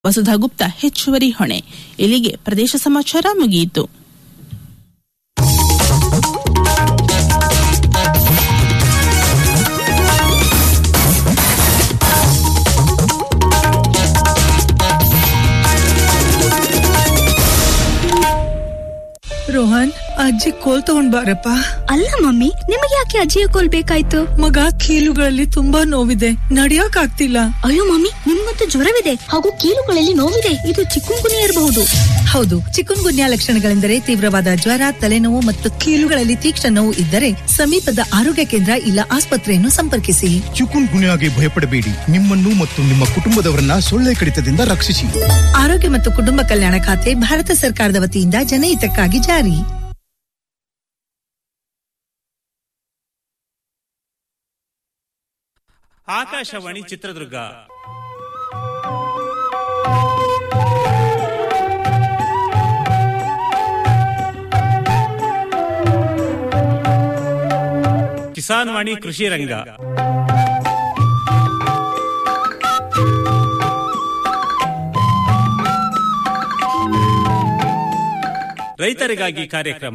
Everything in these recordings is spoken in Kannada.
ವಸುಧಾ ಗುಪ್ತಾ ಹೆಚ್ಚುವರಿ ಹೊಣೆ ಇಲ್ಲಿಗೆ ಪ್ರದೇಶ ಸಮಾಚಾರ ಮುಗಿಯಿತು ರೋಹನ್ ಅಜ್ಜಿ ಕೋಲ್ ತಗೊಂಡ್ ಬಾರಪ್ಪ ಅಲ್ಲ ಮಮ್ಮಿ ನಿಮಗೆ ಯಾಕೆ ಅಜ್ಜಿಯ ಕೋಲ್ ಬೇಕಾಯ್ತು ಮಗ ಕೀಲುಗಳಲ್ಲಿ ತುಂಬಾ ನೋವಿದೆ ನಡಿಯಕ್ ಆಗ್ತಿಲ್ಲ ಅಯ್ಯೋ ಮಮ್ಮಿ ನಿಮ್ಗಂತೂ ಜ್ವರವಿದೆ ಹಾಗೂ ಕೀಲುಗಳಲ್ಲಿ ನೋವಿದೆ ಇದು ಚಿಕ್ಕುಂಗುನಿ ಇರಬಹುದು ಹೌದು ಚಿಕನ್ ಗುನ್ಯಾ ಲಕ್ಷಣಗಳೆಂದರೆ ತೀವ್ರವಾದ ಜ್ವರ ತಲೆನೋವು ಮತ್ತು ಕೀಲುಗಳಲ್ಲಿ ತೀಕ್ಷ್ಣ ನೋವು ಇದ್ದರೆ ಸಮೀಪದ ಆರೋಗ್ಯ ಕೇಂದ್ರ ಇಲ್ಲ ಆಸ್ಪತ್ರೆಯನ್ನು ಸಂಪರ್ಕಿಸಿ ಚಿಕುನ್ ಗುನ್ಯಾಗೆ ಭಯಪಡಬೇಡಿ ನಿಮ್ಮನ್ನು ಮತ್ತು ನಿಮ್ಮ ಕುಟುಂಬದವರನ್ನ ಸೊಳ್ಳೆ ಕಡಿತದಿಂದ ರಕ್ಷಿಸಿ ಆರೋಗ್ಯ ಮತ್ತು ಕುಟುಂಬ ಕಲ್ಯಾಣ ಖಾತೆ ಭಾರತ ಸರ್ಕಾರದ ವತಿಯಿಂದ ಜನಹಿತಕ್ಕಾಗಿ ಜಾರಿ ಆಕಾಶವಾಣಿ ಚಿತ್ರದುರ್ಗ ಕಿಸಾನ್ ವಾಣಿ ಕೃಷಿ ರಂಗ ರೈತರಿಗಾಗಿ ಕಾರ್ಯಕ್ರಮ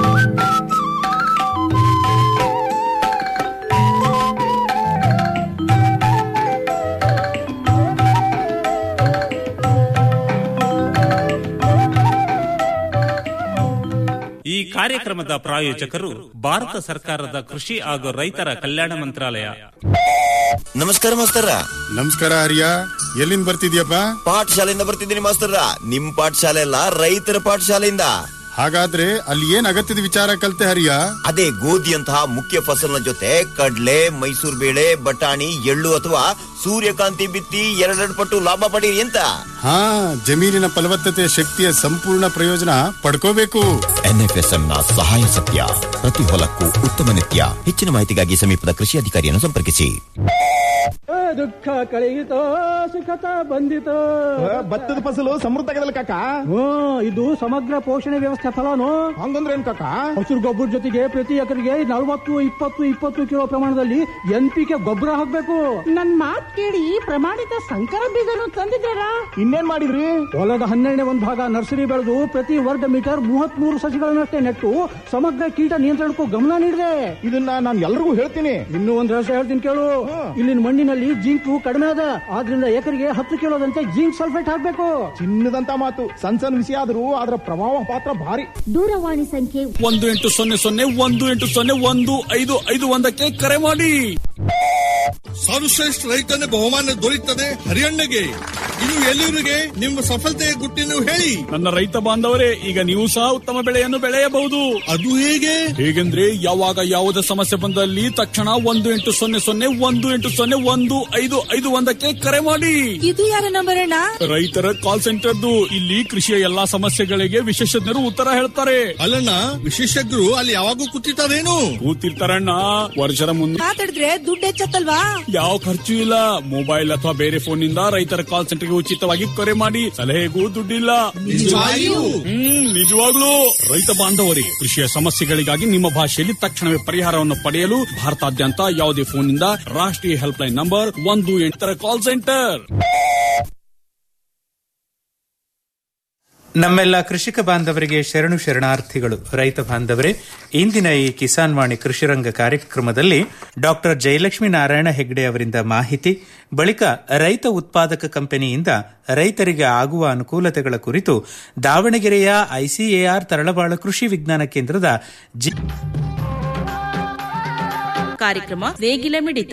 ಈ ಕಾರ್ಯಕ್ರಮದ ಪ್ರಾಯೋಜಕರು ಭಾರತ ಸರ್ಕಾರದ ಕೃಷಿ ಹಾಗೂ ರೈತರ ಕಲ್ಯಾಣ ಮಂತ್ರಾಲಯ ನಮಸ್ಕಾರ ಮಾಸ್ತರ ನಮಸ್ಕಾರ ಹರಿಯ ಎಲ್ಲಿಂದ ಬರ್ತಿದ್ಯಪ್ಪ ಪಾಠಶಾಲೆಯಿಂದ ಬರ್ತಿದ್ದೀನಿ ಮಾಸ್ತರ ನಿಮ್ ಪಾಠಶಾಲೆ ಅಲ್ಲ ರೈತರ ಪಾಠಶಾಲೆಯಿಂದ ಹಾಗಾದ್ರೆ ಅಲ್ಲಿ ಏನ್ ಅಗತ್ಯದ ವಿಚಾರ ಕಲ್ತೆ ಹರಿಯ ಅದೇ ಗೋಧಿಯಂತಹ ಮುಖ್ಯ ಫಸಲಿನ ಜೊತೆ ಕಡ್ಲೆ ಮೈಸೂರು ಬೇಳೆ ಬಟಾಣಿ ಎಳ್ಳು ಅಥವಾ ಸೂರ್ಯಕಾಂತಿ ಬಿತ್ತಿ ಎರಡೆರಡು ಪಟ್ಟು ಲಾಭ ಪಡೀರಿ ಅಂತ ಹಾ ಜಮೀನಿನ ಫಲವತ್ತತೆ ಶಕ್ತಿಯ ಸಂಪೂರ್ಣ ಪ್ರಯೋಜನ ಪಡ್ಕೋಬೇಕು ಎನ್ಎಫ್ಎಸ್ಎಂ ನ ಸಹಾಯ ಸತ್ಯ ಪ್ರತಿ ಹೊಲಕ್ಕೂ ಉತ್ತಮ ನಿತ್ಯ ಹೆಚ್ಚಿನ ಮಾಹಿತಿಗಾಗಿ ಸಮೀಪದ ಕೃಷಿ ಅಧಿಕಾರಿಯನ್ನು ಸಂಪರ್ಕಿಸಿ ದುಃಖ ಕಳೆಯಿತೋ ಸುಖತ ಬಂದಿತೋ ಭತ್ತದ ಫಸಲು ಸಮೃದ್ಧಗದಲ್ಲ ಕಾಕ ಹ್ಮ್ ಇದು ಸಮಗ್ರ ಪೋಷಣೆ ವ್ಯವಸ್ಥೆ ಫಲನು ಹಂಗಂದ್ರೆ ಏನ್ ಕಾಕ ಹಸಿರು ಗೊಬ್ಬರ ಜೊತೆಗೆ ಪ್ರತಿ ಎಕರೆಗೆ ನಲವತ್ತು ಇಪ್ಪತ್ತು ಇಪ್ಪತ್ತು ಕಿಲೋ ಪ್ರಮಾಣದಲ್ಲಿ ಎನ್ ಪಿ ಕೆ ಗೊಬ್ಬರ ಹಾಕ್ಬೇಕು ನನ್ ಮಾತ್ ಕೇಳಿ ಪ್ರಮಾಣಿತ ಸಂಕರ ಬೀಜನು ತಂದಿದ್ದಾರಾ ಇನ್ನೇನ್ ಮಾಡಿದ್ರಿ ಹೊಲದ ಹನ್ನೆರಡನೇ ಒಂದು ಭಾಗ ನರ್ಸರಿ ಬೆಳೆದು ಪ್ರತಿ ವರ್ಗ ಮೀಟರ್ ಮೂವತ್ತ್ ಮೂರು ಸಸಿಗಳನ್ನಷ್ಟೇ ನೆಟ್ಟು ಸಮಗ್ರ ಕೀಟ ನಿಯಂತ್ರಣಕ್ಕೂ ಗಮನ ನೀಡಿದೆ ಇದನ್ನ ನಾನು ಎಲ್ರಿಗೂ ಹೇಳ್ತೀನಿ ಇನ್ನೂ ಒಂದ್ ರಹಸ್ಯ ಹೇಳ್ತೀನಿ ಕೇಳು ಇಲ್ಲಿನ ಮಣ್ಣಿನಲ್ಲಿ ಜಿಂಕು ಕಡಿಮೆ ಅದ ಆದ್ರಿಂದ ಎಕರೆಗೆ ಹತ್ತು ಕಿಲೋದಂತೆ ಜಿಂಕ್ ಸಲ್ಫೇಟ್ ಹಾಕ್ಬೇಕು ಚಿನ್ನದಂತ ಮಾತು ಸಣ್ಣ ಸಣ್ಣ ವಿಷಯ ಆದ್ರೂ ಅದರ ಪ್ರಭಾವ ಪಾತ್ರ ಭಾರಿ ದೂರವಾಣಿ ಸಂಖ್ಯೆ ಒಂದು ಎಂಟು ಸೊನ್ನೆ ಸೊನ್ನೆ ಒಂದು ಎಂಟು ಸೊನ್ನೆ ಒಂದು ಐದು ಐದು ಒಂದಕ್ಕೆ ಕರೆ ಮಾಡಿ ಸರ್ವಶ್ರೇಷ್ಠ ರೈತನ ಬಹುಮಾನ ದೊರೆಯುತ್ತದೆ ಹರಿಯಣ್ಣಗೆ ಇನ್ನು ಎಲ್ಲಿವರಿಗೆ ನಿಮ್ಮ ಸಫಲತೆಯ ಗುಟ್ಟಿನ ಹೇಳಿ ನನ್ನ ರೈತ ಬಾಂಧವರೇ ಈಗ ನೀವು ಸಹ ಉತ್ತಮ ಬೆಳೆಯನ್ನು ಬೆಳೆಯಬಹುದು ಅದು ಹೇಗೆ ಹೇಗೆಂದ್ರೆ ಯಾವಾಗ ಯಾವುದೇ ಸಮಸ್ಯೆ ಬಂದಲ್ಲಿ ತಕ್ಷಣ ಒಂದು ಎಂಟು ಸೊನ್ನೆ ಸೊನ್ನೆ ಒಂದು ಎಂಟು ಸೊನ್ನೆ ಒಂದು ಐದು ಐದು ಒಂದಕ್ಕೆ ಕರೆ ಮಾಡಿ ಇದು ಯಾರ ನಂಬರ್ ಅಣ್ಣ ರೈತರ ಕಾಲ್ ಸೆಂಟರ್ದು ಇಲ್ಲಿ ಕೃಷಿಯ ಎಲ್ಲಾ ಸಮಸ್ಯೆಗಳಿಗೆ ವಿಶೇಷಜ್ಞರು ಉತ್ತರ ಹೇಳ್ತಾರೆ ಅಲ್ಲಣ್ಣ ವಿಶೇಷಜ್ಞರು ಅಲ್ಲಿ ಯಾವಾಗೂ ಕೂತಿರ್ತಾರೇನು ಕೂತಿರ್ತಾರಣ್ಣ ವರ್ಷದ ಮುನ್ನ ಮಾತಾಡಿದ್ರೆ ದುಡ್ಡು ಹೆಚ್ಚತ್ತಲ್ವಾ ಯಾವ ಖರ್ಚು ಇಲ್ಲ ಮೊಬೈಲ್ ಅಥವಾ ಬೇರೆ ಫೋನ್ ನಿಂದ ರೈತರ ಕಾಲ್ ಸೆಂಟರ್ಗೆ ಉಚಿತವಾಗಿ ಕರೆ ಮಾಡಿ ಸಲಹೆಗೂ ದುಡ್ಡಿಲ್ಲ ನಿಜವಾಗಿಯೂ? ಹ್ಮ್ ನಿಜವಾಗ್ಲೂ ರೈತ ಬಾಂಧವರಿಗೆ ಕೃಷಿಯ ಸಮಸ್ಯೆಗಳಿಗಾಗಿ ನಿಮ್ಮ ಭಾಷೆಯಲ್ಲಿ ತಕ್ಷಣವೇ ಪರಿಹಾರವನ್ನು ಪಡೆಯಲು ಭಾರತಾದ್ಯಂತ ಯಾವುದೇ ಫೋನ್ ನಿಂದ ರಾಷ್ಟ್ರೀಯ ಹೆಲ್ಪ್ ಲೈನ್ ನಂಬರ್ ಒಂದು ಎಂಟರ ಕಾಲ್ ಸೆಂಟರ್ ನಮ್ಮೆಲ್ಲ ಕೃಷಿಕ ಬಾಂಧವರಿಗೆ ಶರಣು ಶರಣಾರ್ಥಿಗಳು ರೈತ ಬಾಂಧವರೇ ಇಂದಿನ ಈ ಕಿಸಾನ್ ವಾಣಿ ಕೃಷಿರಂಗ ಕಾರ್ಯಕ್ರಮದಲ್ಲಿ ಡಾಕ್ಟರ್ ಜಯಲಕ್ಷ್ಮೀ ನಾರಾಯಣ ಹೆಗ್ಡೆ ಅವರಿಂದ ಮಾಹಿತಿ ಬಳಿಕ ರೈತ ಉತ್ಪಾದಕ ಕಂಪನಿಯಿಂದ ರೈತರಿಗೆ ಆಗುವ ಅನುಕೂಲತೆಗಳ ಕುರಿತು ದಾವಣಗೆರೆಯ ಐಸಿಎಆರ್ ತರಳಬಾಳು ಕೃಷಿ ವಿಜ್ಞಾನ ಕೇಂದ್ರದ ಜಿ ಕಾರ್ಯಕ್ರಮ ನೇಗಿಲ ಮಿಡಿತ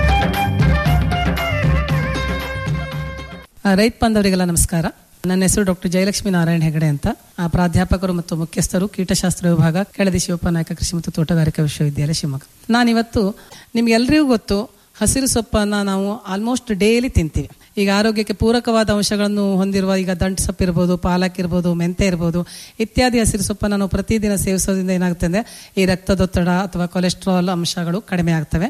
ರೈತ ಬಾಂಧವರಿಗೆಲ್ಲ ನಮಸ್ಕಾರ ನನ್ನ ಹೆಸರು ಡಾಕ್ಟರ್ ಜಯಲಕ್ಷ್ಮಿ ನಾರಾಯಣ ಹೆಗಡೆ ಅಂತ ಆ, ಪ್ರಾಧ್ಯಾಪಕರು ಮತ್ತು ಮುಖ್ಯಸ್ಥರು ಕೀಟಶಾಸ್ತ್ರ ವಿಭಾಗ ಕೆಳದಿ ಶಿವಪ್ಪನಾಯಕ ಕೃಷಿ ಮತ್ತು ತೋಟಗಾರಿಕಾ ವಿಶ್ವವಿದ್ಯಾಲಯ ಶಿವಮೊಗ್ಗ ನಾನಿವತ್ತು ನಿಮ್ಗೆಲ್ರಿಗೂ ಗೊತ್ತು ಹಸಿರು ಸೊಪ್ಪನ್ನ ನಾವು ಆಲ್ಮೋಸ್ಟ್ ಡೈಲಿ ತಿಂತೀವಿ ಈಗ ಆರೋಗ್ಯಕ್ಕೆ ಪೂರಕವಾದ ಅಂಶಗಳನ್ನು ಹೊಂದಿರುವ ಈಗ ದಂಟು ಸೊಪ್ಪು ಇರ್ಬೋದು ಪಾಲಕ್ ಇರ್ಬೋದು ಮೆಂತೆ ಇರ್ಬೋದು ಇತ್ಯಾದಿ ಹಸಿರು ಸೊಪ್ಪನ್ನು ನಾವು ಪ್ರತಿದಿನ ಸೇವಿಸೋದ್ರಿಂದ ಏನಾಗುತ್ತೆ ಅಂದರೆ ಈ ರಕ್ತದೊತ್ತಡ ಅಥವಾ ಕೊಲೆಸ್ಟ್ರಾಲ್ ಅಂಶಗಳು ಕಡಿಮೆ ಆಗ್ತವೆ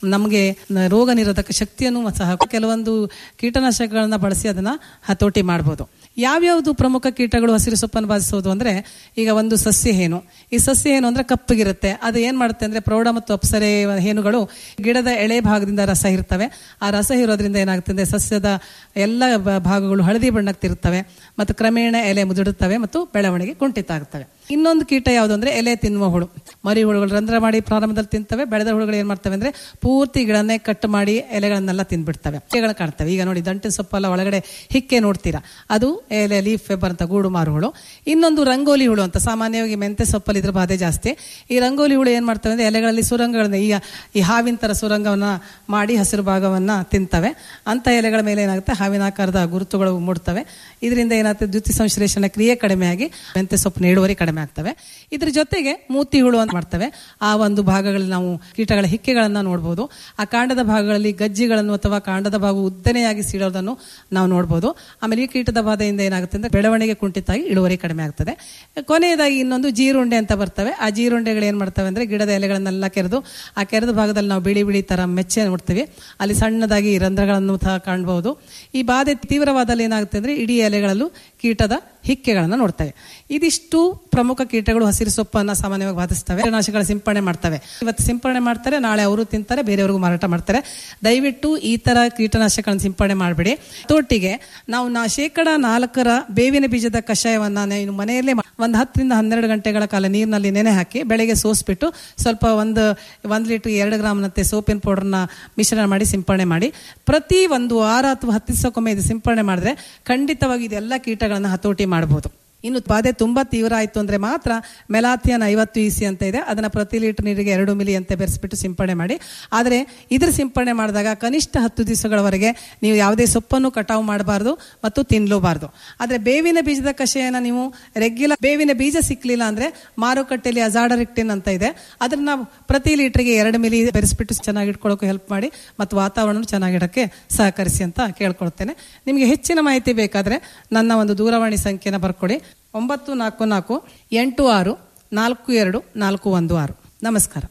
ನಮಗೆ ನ- ರೋಗ ನಿರೋಧಕ ಶಕ್ತಿಯನ್ನು ಸಹ ಕೆಲವೊಂದು ಕೀಟನಾಶಕಗಳನ್ನ ಬಳಸಿ ಅದನ್ನ ಹತೋಟಿ ಮಾಡಬಹುದು ಯಾವ್ಯಾವುದು ಪ್ರಮುಖ ಕೀಟಗಳು ಹಸಿರು ಸೊಪ್ಪನ್ನು ಬಾಧಿಸೋದು ಅಂದ್ರೆ ಈಗ ಒಂದು ಸಸ್ಯ ಹೇನು ಈ ಸಸ್ಯ ಹೇನು ಅಂದ್ರೆ ಕಪ್ಪಗಿರುತ್ತೆ ಅದು ಏನ್ ಮಾಡುತ್ತೆ ಅಂದ್ರೆ ಪ್ರೌಢ ಮತ್ತು ಅಪ್ಸರೆ ಹೇನುಗಳು ಗಿಡದ ಎಳೆ ಭಾಗದಿಂದ ರಸ ಇರ್ತವೆ ಆ ರಸ ಇರೋದ್ರಿಂದ ಏನಾಗುತ್ತೆ ಅಂದ್ರೆ ಸಸ್ಯದ ಎಲ್ಲ ಬ- ಭಾಗಗಳು ಹಳದಿ ಬಣ್ಣಕ್ಕೆ ತಿರುತ್ತವೆ ಮತ್ತು ಕ್ರಮೇಣ ಎಲೆ ಮುದುಡುತ್ತವೆ ಮತ್ತು ಬೆಳವಣಿಗೆ ಕುಂಠಿತ ಆಗುತ್ತವೆ ಇನ್ನೊಂದು ಕೀಟ ಯಾವುದು ಅಂದ್ರೆ ಎಲೆ ತಿನ್ನುವ ಹುಳು ಮರಿ ಹುಳುಗಳು ರಂಧ್ರ ಮಾಡಿ ಪ್ರಾರಂಭದಲ್ಲಿ ತಿಂತವೆ ಬೆಳೆದ ಹುಳುಗಳು ಏನ್ ಮಾಡ್ತವೆ ಅಂದ್ರೆ ಪೂರ್ತಿ ಗಿಡನ್ನೇ ಕಟ್ ಮಾಡಿ ಎಲೆಗಳನ್ನೆಲ್ಲ ತಿಂದ್ಬಿಡ್ತವೆ ಎಲೆಗಳು ಕಾಣ್ತವೆ ಈಗ ನೋಡಿ ದಂಟಿನ ಸೊಪ್ಪಲ್ಲ ಒಳಗಡೆ ಹಿಕ್ಕೆ ನೋಡ್ತೀರಾ ಅದು ಎಲೆ ಲೀಫ್ ಫೆಬರ್ ಅಂತ ಗೂಡು ಮಾರು ಹುಳು ಇನ್ನೊಂದು ರಂಗೋಲಿ ಹುಳು ಅಂತ ಸಾಮಾನ್ಯವಾಗಿ ಮೆಂತೆ ಸೊಪ್ಪಲ್ಲಿ ಇದ್ರ ಬಾಧೆ ಜಾಸ್ತಿ ಈ ರಂಗೋಲಿ ಹುಳು ಏನ್ ಮಾಡ್ತವೆ ಅಂದ್ರೆ ಎಲೆಗಳಲ್ಲಿ ಸುರಂಗಗಳನ್ನ ಈಗ ಈ ಹಾವಿನ ತರ ಸುರಂಗವನ್ನ ಮಾಡಿ ಹಸಿರು ಭಾಗವನ್ನ ತಿಂತವೆ ಅಂತ ಎಲೆಗಳ ಮೇಲೆ ಏನಾಗುತ್ತೆ ಹಾವಿನ ಆಕಾರದ ಗುರುತುಗಳು ಮೂಡ್ತವೆ ಇದರಿಂದ ಏನಾಗುತ್ತೆ ದ್ಯುತಿ ಸಂಶ್ಲೇಷಣೆ ಕ್ರಿಯೆ ಕಡಿಮೆಯಾಗಿ ಮೆಂತೆ ಸೊಪ್ಪಿನ ಇಳುವರಿ ಕಡಿಮೆ ಆಗ್ತವೆ ಇದ್ರ ಜೊತೆಗೆ ಮೂತಿ ಹುಳು ಅಂತ ಮಾಡ್ತವೆ ಆ ಒಂದು ಭಾಗಗಳಲ್ಲಿ ನಾವು ಕೀಟಗಳ ಹಿಕ್ಕೆಗಳನ್ನ ನೋಡಬಹುದು ಆ ಕಾಂಡದ ಭಾಗಗಳಲ್ಲಿ ಗಜ್ಜಿಗಳನ್ನು ಅಥವಾ ಕಾಂಡದ ಭಾಗ ಉದ್ದನೆಯಾಗಿ ಸೀಳೋದನ್ನು ನಾವು ನೋಡಬಹುದು ಆಮೇಲೆ ಈ ಕೀಟದ ಬಾಧೆಯಿಂದ ಏನಾಗುತ್ತೆ ಅಂದ್ರೆ ಬೆಳವಣಿಗೆ ಕುಂಠಿತಾಗಿ ಇಳುವರಿ ಕಡಿಮೆ ಆಗ್ತದೆ ಕೊನೆಯದಾಗಿ ಇನ್ನೊಂದು ಜೀರುಂಡೆ ಅಂತ ಬರ್ತವೆ ಆ ಜೀರುಂಡೆಗಳು ಏನ್ ಮಾಡ್ತವೆ ಅಂದ್ರೆ ಗಿಡದ ಎಲೆಗಳನ್ನೆಲ್ಲ ಕೆರೆದು ಆ ಕೆರೆದ ಭಾಗದಲ್ಲಿ ನಾವು ಬಿಳಿ ಬಿಳಿ ತರ ಮೆಚ್ಚೆ ನೋಡ್ತೀವಿ ಅಲ್ಲಿ ಸಣ್ಣದಾಗಿ ರಂಧ್ರಗಳನ್ನು ಸಹ ಕಾಣಬಹುದು ಈ ಬಾಧೆ ತೀವ್ರವಾದಲ್ಲಿ ಏನಾಗುತ್ತೆ ಅಂದ್ರೆ ಇಡೀ ಎಲೆಗಳಲ್ಲೂ ಕೀಟದ ಹಿಕ್ಕೆಗಳನ್ನು ನೋಡ್ತೇವೆ ಇದಿಷ್ಟು ಪ್ರಮುಖ ಕೀಟಗಳು ಹಸಿರು ಸೊಪ್ಪನ್ನ ಸಾಮಾನ್ಯವಾಗಿ ಬಾಧಿಸ್ತವೆ ಕೀಟನಾಶಕಗಳ ಸಿಂಪಡಣೆ ಮಾಡ್ತವೆ ಇವತ್ತು ಸಿಂಪಡಣೆ ಮಾಡ್ತಾರೆ ನಾಳೆ ಅವರು ತಿಂತಾರೆ ಬೇರೆಯವ್ರಿಗೂ ಮಾರಾಟ ಮಾಡ್ತಾರೆ ದಯವಿಟ್ಟು ಈ ತರ ಕೀಟನಾಶಕಗಳನ್ನು ಸಿಂಪಡಣೆ ಮಾಡಬೇಡಿ ತೋಟಿಗೆ ನಾವು ನಾ ಶೇಕಡ ನಾಲ್ಕರ ಬೇವಿನ ಬೀಜದ ಕಷಾಯವನ್ನ ನೀವು ಮನೆಯಲ್ಲೇ ಮಾ- ಒಂದು ಹತ್ತರಿಂದ ಹನ್ನೆರಡು ಗಂಟೆಗಳ ಕಾಲ ನೀರಿನಲ್ಲಿ ನೆನೆ ಹಾಕಿ ಬೆಳಗ್ಗೆ ಸೋಸ್ಬಿಟ್ಟು ಸ್ವಲ್ಪ ಒಂದು ಒಂದು ಲೀಟರ್ ಎರಡು ಗ್ರಾಮ್ನಂತೆ ಸೋಪಿನ ಪೌಡರ್ನ ಮಿಶ್ರಣ ಮಾಡಿ ಸಿಂಪಡಣೆ ಮಾಡಿ ಪ್ರತಿ ಒಂದು ವಾರ ಅಥವಾ ಹತ್ತು ದಿವಸಕ್ಕೊಮ್ಮೆ ಇದು ಸಿಂಪಡಣೆ ಮಾಡಿದ್ರೆ ಖಂಡಿತವಾಗಿ ಇದೆಲ್ಲ ಕೀಟಗಳನ್ನು ಹತೋಟಿ ಮಾಡಬಹುದು ಇನ್ನು ಬಾಧೆ ತುಂಬಾ ತೀವ್ರ ಆಯಿತು ಅಂದ್ರೆ ಮಾತ್ರ ಮೆಲಾಥಿಯನ್ ಐವತ್ತು ಇಸಿ ಅಂತ ಇದೆ ಅದನ್ನ ಪ್ರತಿ ಲೀಟರ್ ನೀರಿಗೆ ಎರಡು ಮಿಲಿ ಅಂತ ಬೆರೆಸ್ಬಿಟ್ಟು ಸಿಂಪಡಣೆ ಮಾಡಿ ಆದರೆ ಇದ್ರ ಸಿಂಪಡಣೆ ಮಾಡಿದಾಗ ಕನಿಷ್ಠ ಹತ್ತು ದಿವಸಗಳವರೆಗೆ ನೀವು ಯಾವುದೇ ಸೊಪ್ಪನ್ನು ಕಟಾವು ಮಾಡಬಾರ್ದು ಮತ್ತು ತಿನ್ನಲೂಬಾರ್ದು ಆದರೆ ಬೇವಿನ ಬೀಜದ ಕಷಾಯನ ನೀವು ರೆಗ್ಯುಲರ್ ಬೇವಿನ ಬೀಜ ಸಿಕ್ಲಿಲ್ಲ ಅಂದ್ರೆ ಮಾರುಕಟ್ಟೆಯಲ್ಲಿ ಅಜಾಡರಿಕ್ಟಿನ್ ಅಂತ ಇದೆ ಅದನ್ನ ನಾವು ಪ್ರತಿ ಲೀಟರ್ಗೆ ಎರಡು ಮಿಲಿ ಬೆರೆಸ್ಬಿಟ್ಟು ಚೆನ್ನಾಗಿ ಇಟ್ಕೊಳ್ಳೋಕೆ ಹೆಲ್ಪ್ ಮಾಡಿ ಮತ್ತು ವಾತಾವರಣ ಚೆನ್ನಾಗಿಡಕ್ಕೆ ಸಹಕರಿಸಿ ಅಂತ ಕೇಳ್ಕೊಳ್ತೇನೆ ನಿಮಗೆ ಹೆಚ್ಚಿನ ಮಾಹಿತಿ ಬೇಕಾದ್ರೆ ನನ್ನ ಒಂದು ದೂರವಾಣಿ ಸಂಖ್ಯೆನ ಬರ್ಕೊಡಿ ಒಂಬತ್ತು ನಾಲ್ಕು ನಾಲ್ಕು ಎಂಟು ಆರು ನಾಲ್ಕು ಎರಡು ನಾಲ್ಕು ಒಂದು ಆರು ನಮಸ್ಕಾರ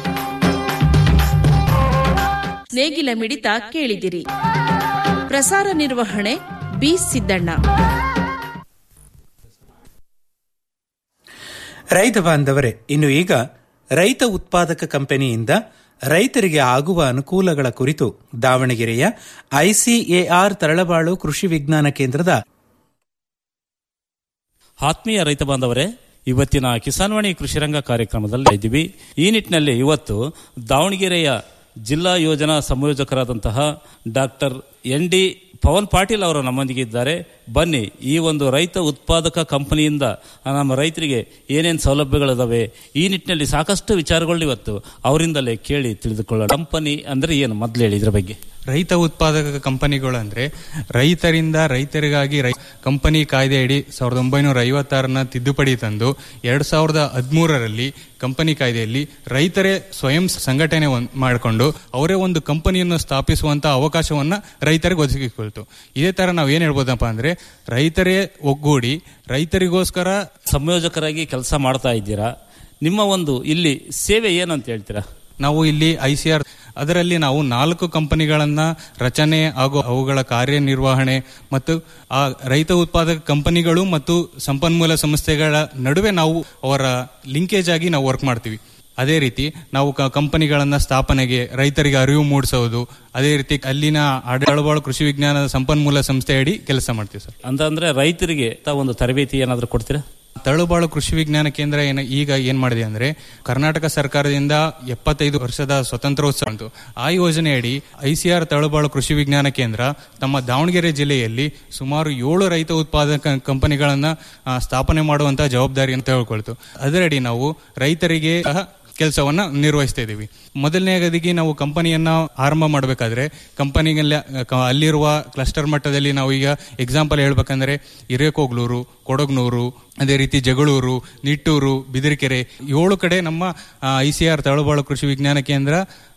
ನೇಗಿಲ ಮಿಡಿತ ಕೇಳಿದಿರಿ ಪ್ರಸಾರ ನಿರ್ವಹಣೆ ಬಿ ಸಿದ್ದಣ್ಣ ರೈತ ಬಾಂಧವರೇ ಇನ್ನು ಈಗ ರೈತ ಉತ್ಪಾದಕ ಕಂಪನಿಯಿಂದ ರೈತರಿಗೆ ಆಗುವ ಅನುಕೂಲಗಳ ಕುರಿತು ದಾವಣಗೆರೆಯ ಐಸಿಎಆರ್ ತರಳಬಾಳು ಕೃಷಿ ವಿಜ್ಞಾನ ಕೇಂದ್ರದ ಆತ್ಮೀಯ ರೈತ ಬಾಂಧವರೇ ಇವತ್ತಿನ ಕಿಸಾನ್ವಾಣಿ ಕೃಷಿರಂಗ ಕಾರ್ಯಕ್ರಮದಲ್ಲಿ ಇದ್ದೀವಿ ಈ ನಿಟ್ಟಿನಲ್ಲಿ ಇವತ್ತು ದಾವಣಗೆರೆಯ ಜಿಲ್ಲಾ ಯೋಜನಾ ಸಂಯೋಜಕರಾದಂತಹ doctor N D Pavan Patil ಅವರು ನಮ್ಮೊಂದಿಗೆ ಇದ್ದಾರೆ ಬನ್ನಿ ಈ ಒಂದು ರೈತ ಉತ್ಪಾದಕ ಕಂಪನಿಯಿಂದ ನಮ್ಮ ರೈತರಿಗೆ ಏನೇನು ಸೌಲಭ್ಯಗಳಿದಾವೆ ಈ ನಿಟ್ಟಿನಲ್ಲಿ ಸಾಕಷ್ಟು ವಿಚಾರಗಳು ಇವತ್ತು ಅವರಿಂದಲೇ ಕೇಳಿ ತಿಳಿದುಕೊಳ್ಳೋಣ ಕಂಪನಿ ಅಂದ್ರೆ ಏನು ಮೊದಲು ಹೇಳಿ ಇದ್ರ ಬಗ್ಗೆ ರೈತ ಉತ್ಪಾದಕ ಕಂಪನಿಗಳು ಅಂದ್ರೆ ರೈತರಿಂದ ರೈತರಿಗಾಗಿ ರೈ ಕಂಪನಿ ಕಾಯ್ದೆ ಅಡಿ ಸಾವಿರದ ಒಂಬೈನೂರ ಐವತ್ತಾರನ ತಿದ್ದುಪಡಿ ತಂದು ಎರಡ್ ಸಾವಿರದ ಹದಿಮೂರರಲ್ಲಿ ಕಂಪನಿ ಕಾಯ್ದೆಯಲ್ಲಿ ರೈತರೇ ಸ್ವಯಂ ಸಂಘಟನೆ ಒಂದ್- ಮಾಡಿಕೊಂಡು ಅವರೇ ಒಂದು ಕಂಪನಿಯನ್ನು ಸ್ಥಾಪಿಸುವಂತ ಅವಕಾಶವನ್ನ ರೈತರಿಗೆ ಒದಗಿಸಿಕೊಳ್ತು ಇದೇ ತರ ನಾವು ಏನ್ ಹೇಳ್ಬೋದಪ್ಪ ಅಂದ್ರೆ ರೈತರೇ ಒಗ್ಗೂಡಿ ರೈತರಿಗೋಸ್ಕರ ಸಂಯೋಜಕರಾಗಿ ಕೆಲಸ ಮಾಡ್ತಾ ಇದ್ದೀರಾ ನಿಮ್ಮ ಒಂದು ಇಲ್ಲಿ ಸೇವೆ ಏನಂತ ಹೇಳ್ತೀರಾ ನಾವು ಇಲ್ಲಿ ಐಸಿಆರ್ ಅದರಲ್ಲಿ ನಾವು ನಾಲ್ಕು ಕಂಪನಿಗಳನ್ನ ರಚನೆ ಹಾಗೂ ಅವುಗಳ ಕಾರ್ಯನಿರ್ವಹಣೆ ಮತ್ತು ಆ ರೈತ ಉತ್ಪಾದಕ ಕಂಪನಿಗಳು ಮತ್ತು ಸಂಪನ್ಮೂಲ ಸಂಸ್ಥೆಗಳ ನಡುವೆ ನಾವು ಅವರ ಲಿಂಕೇಜ್ ಆಗಿ ನಾವು ವರ್ಕ್ ಮಾಡ್ತೀವಿ ಅದೇ ರೀತಿ ನಾವು ಕ- ಕಂಪನಿಗಳನ್ನ ಸ್ಥಾಪನೆಗೆ ರೈತರಿಗೆ ಅರಿವು ಮೂಡಿಸೋದು ಅದೇ ರೀತಿ ಅಲ್ಲಿನ ಆಡಳಬಾಳು ಕೃಷಿ ವಿಜ್ಞಾನದ ಸಂಪನ್ಮೂಲ ಸಂಸ್ಥೆ ಅಡಿ ಕೆಲಸ ಮಾಡ್ತೀವಿ ಸರ್ ಅಂತಂದ್ರೆ ರೈತರಿಗೆ ತ ಒಂದು ತರಬೇತಿ ಏನಾದರೂ ಕೊಡ್ತೀರಾ ತಳುಬಾಳು ಕೃಷಿ ವಿಜ್ಞಾನ ಕೇಂದ್ರ ಏನ ಈಗ ಏನ್ ಮಾಡಿದೆ ಅಂದ್ರೆ ಕರ್ನಾಟಕ ಸರ್ಕಾರದಿಂದ ಎಪ್ಪತ್ತೈದು ವರ್ಷದ ಸ್ವತಂತ್ರೋತ್ಸವ ಅಂತು ಆ ಯೋಜನೆಯಡಿ ಐಸಿಆರ್ ತಳುಬಾಳು ಕೃಷಿ ವಿಜ್ಞಾನ ಕೇಂದ್ರ ತಮ್ಮ ದಾವಣಗೆರೆ ಜಿಲ್ಲೆಯಲ್ಲಿ ಸುಮಾರು ಏಳು ರೈತ ಉತ್ಪಾದಕ ಕಂಪನಿಗಳನ್ನ ಆ, ಸ್ಥಾಪನೆ ಮಾಡುವಂತಹ ಜವಾಬ್ದಾರಿಯನ್ನು ತೆಗೆದುಕೊಳ್ತು ಅದರಡಿ ನಾವು ರೈತರಿಗೆ ಸಹ ಕೆಲಸವನ್ನ ನಿರ್ವಹಿಸ್ತಾ ಇದೀವಿ ಮೊದಲನೇದಾಗಿ ನಾವು ಕಂಪನಿಯನ್ನ ಆರಂಭ ಮಾಡಬೇಕಾದ್ರೆ ಕಂಪನಿಗೆಲ್ಲ ಕ- ಅಲ್ಲಿರುವ ಕ್ಲಸ್ಟರ್ ಮಟ್ಟದಲ್ಲಿ ನಾವು ಈಗ ಎಕ್ಸಾಂಪಲ್ ಹೇಳ್ಬೇಕಂದ್ರೆ ಹಿರೇಕೋಗ್ಲೂರು ಕೊಡಗ್ನೂರು ಅದೇ ರೀತಿ ಜಗಳೂರು ನಿಟ್ಟೂರು ಬಿದಿರಕೆರೆ ಏಳು ಕಡೆ ನಮ್ಮ ಐ ಸಿ ಆರ್ ತಳಬಾಳು ಕೃಷಿ ವಿಜ್ಞಾನ ಕೇಂದ್ರ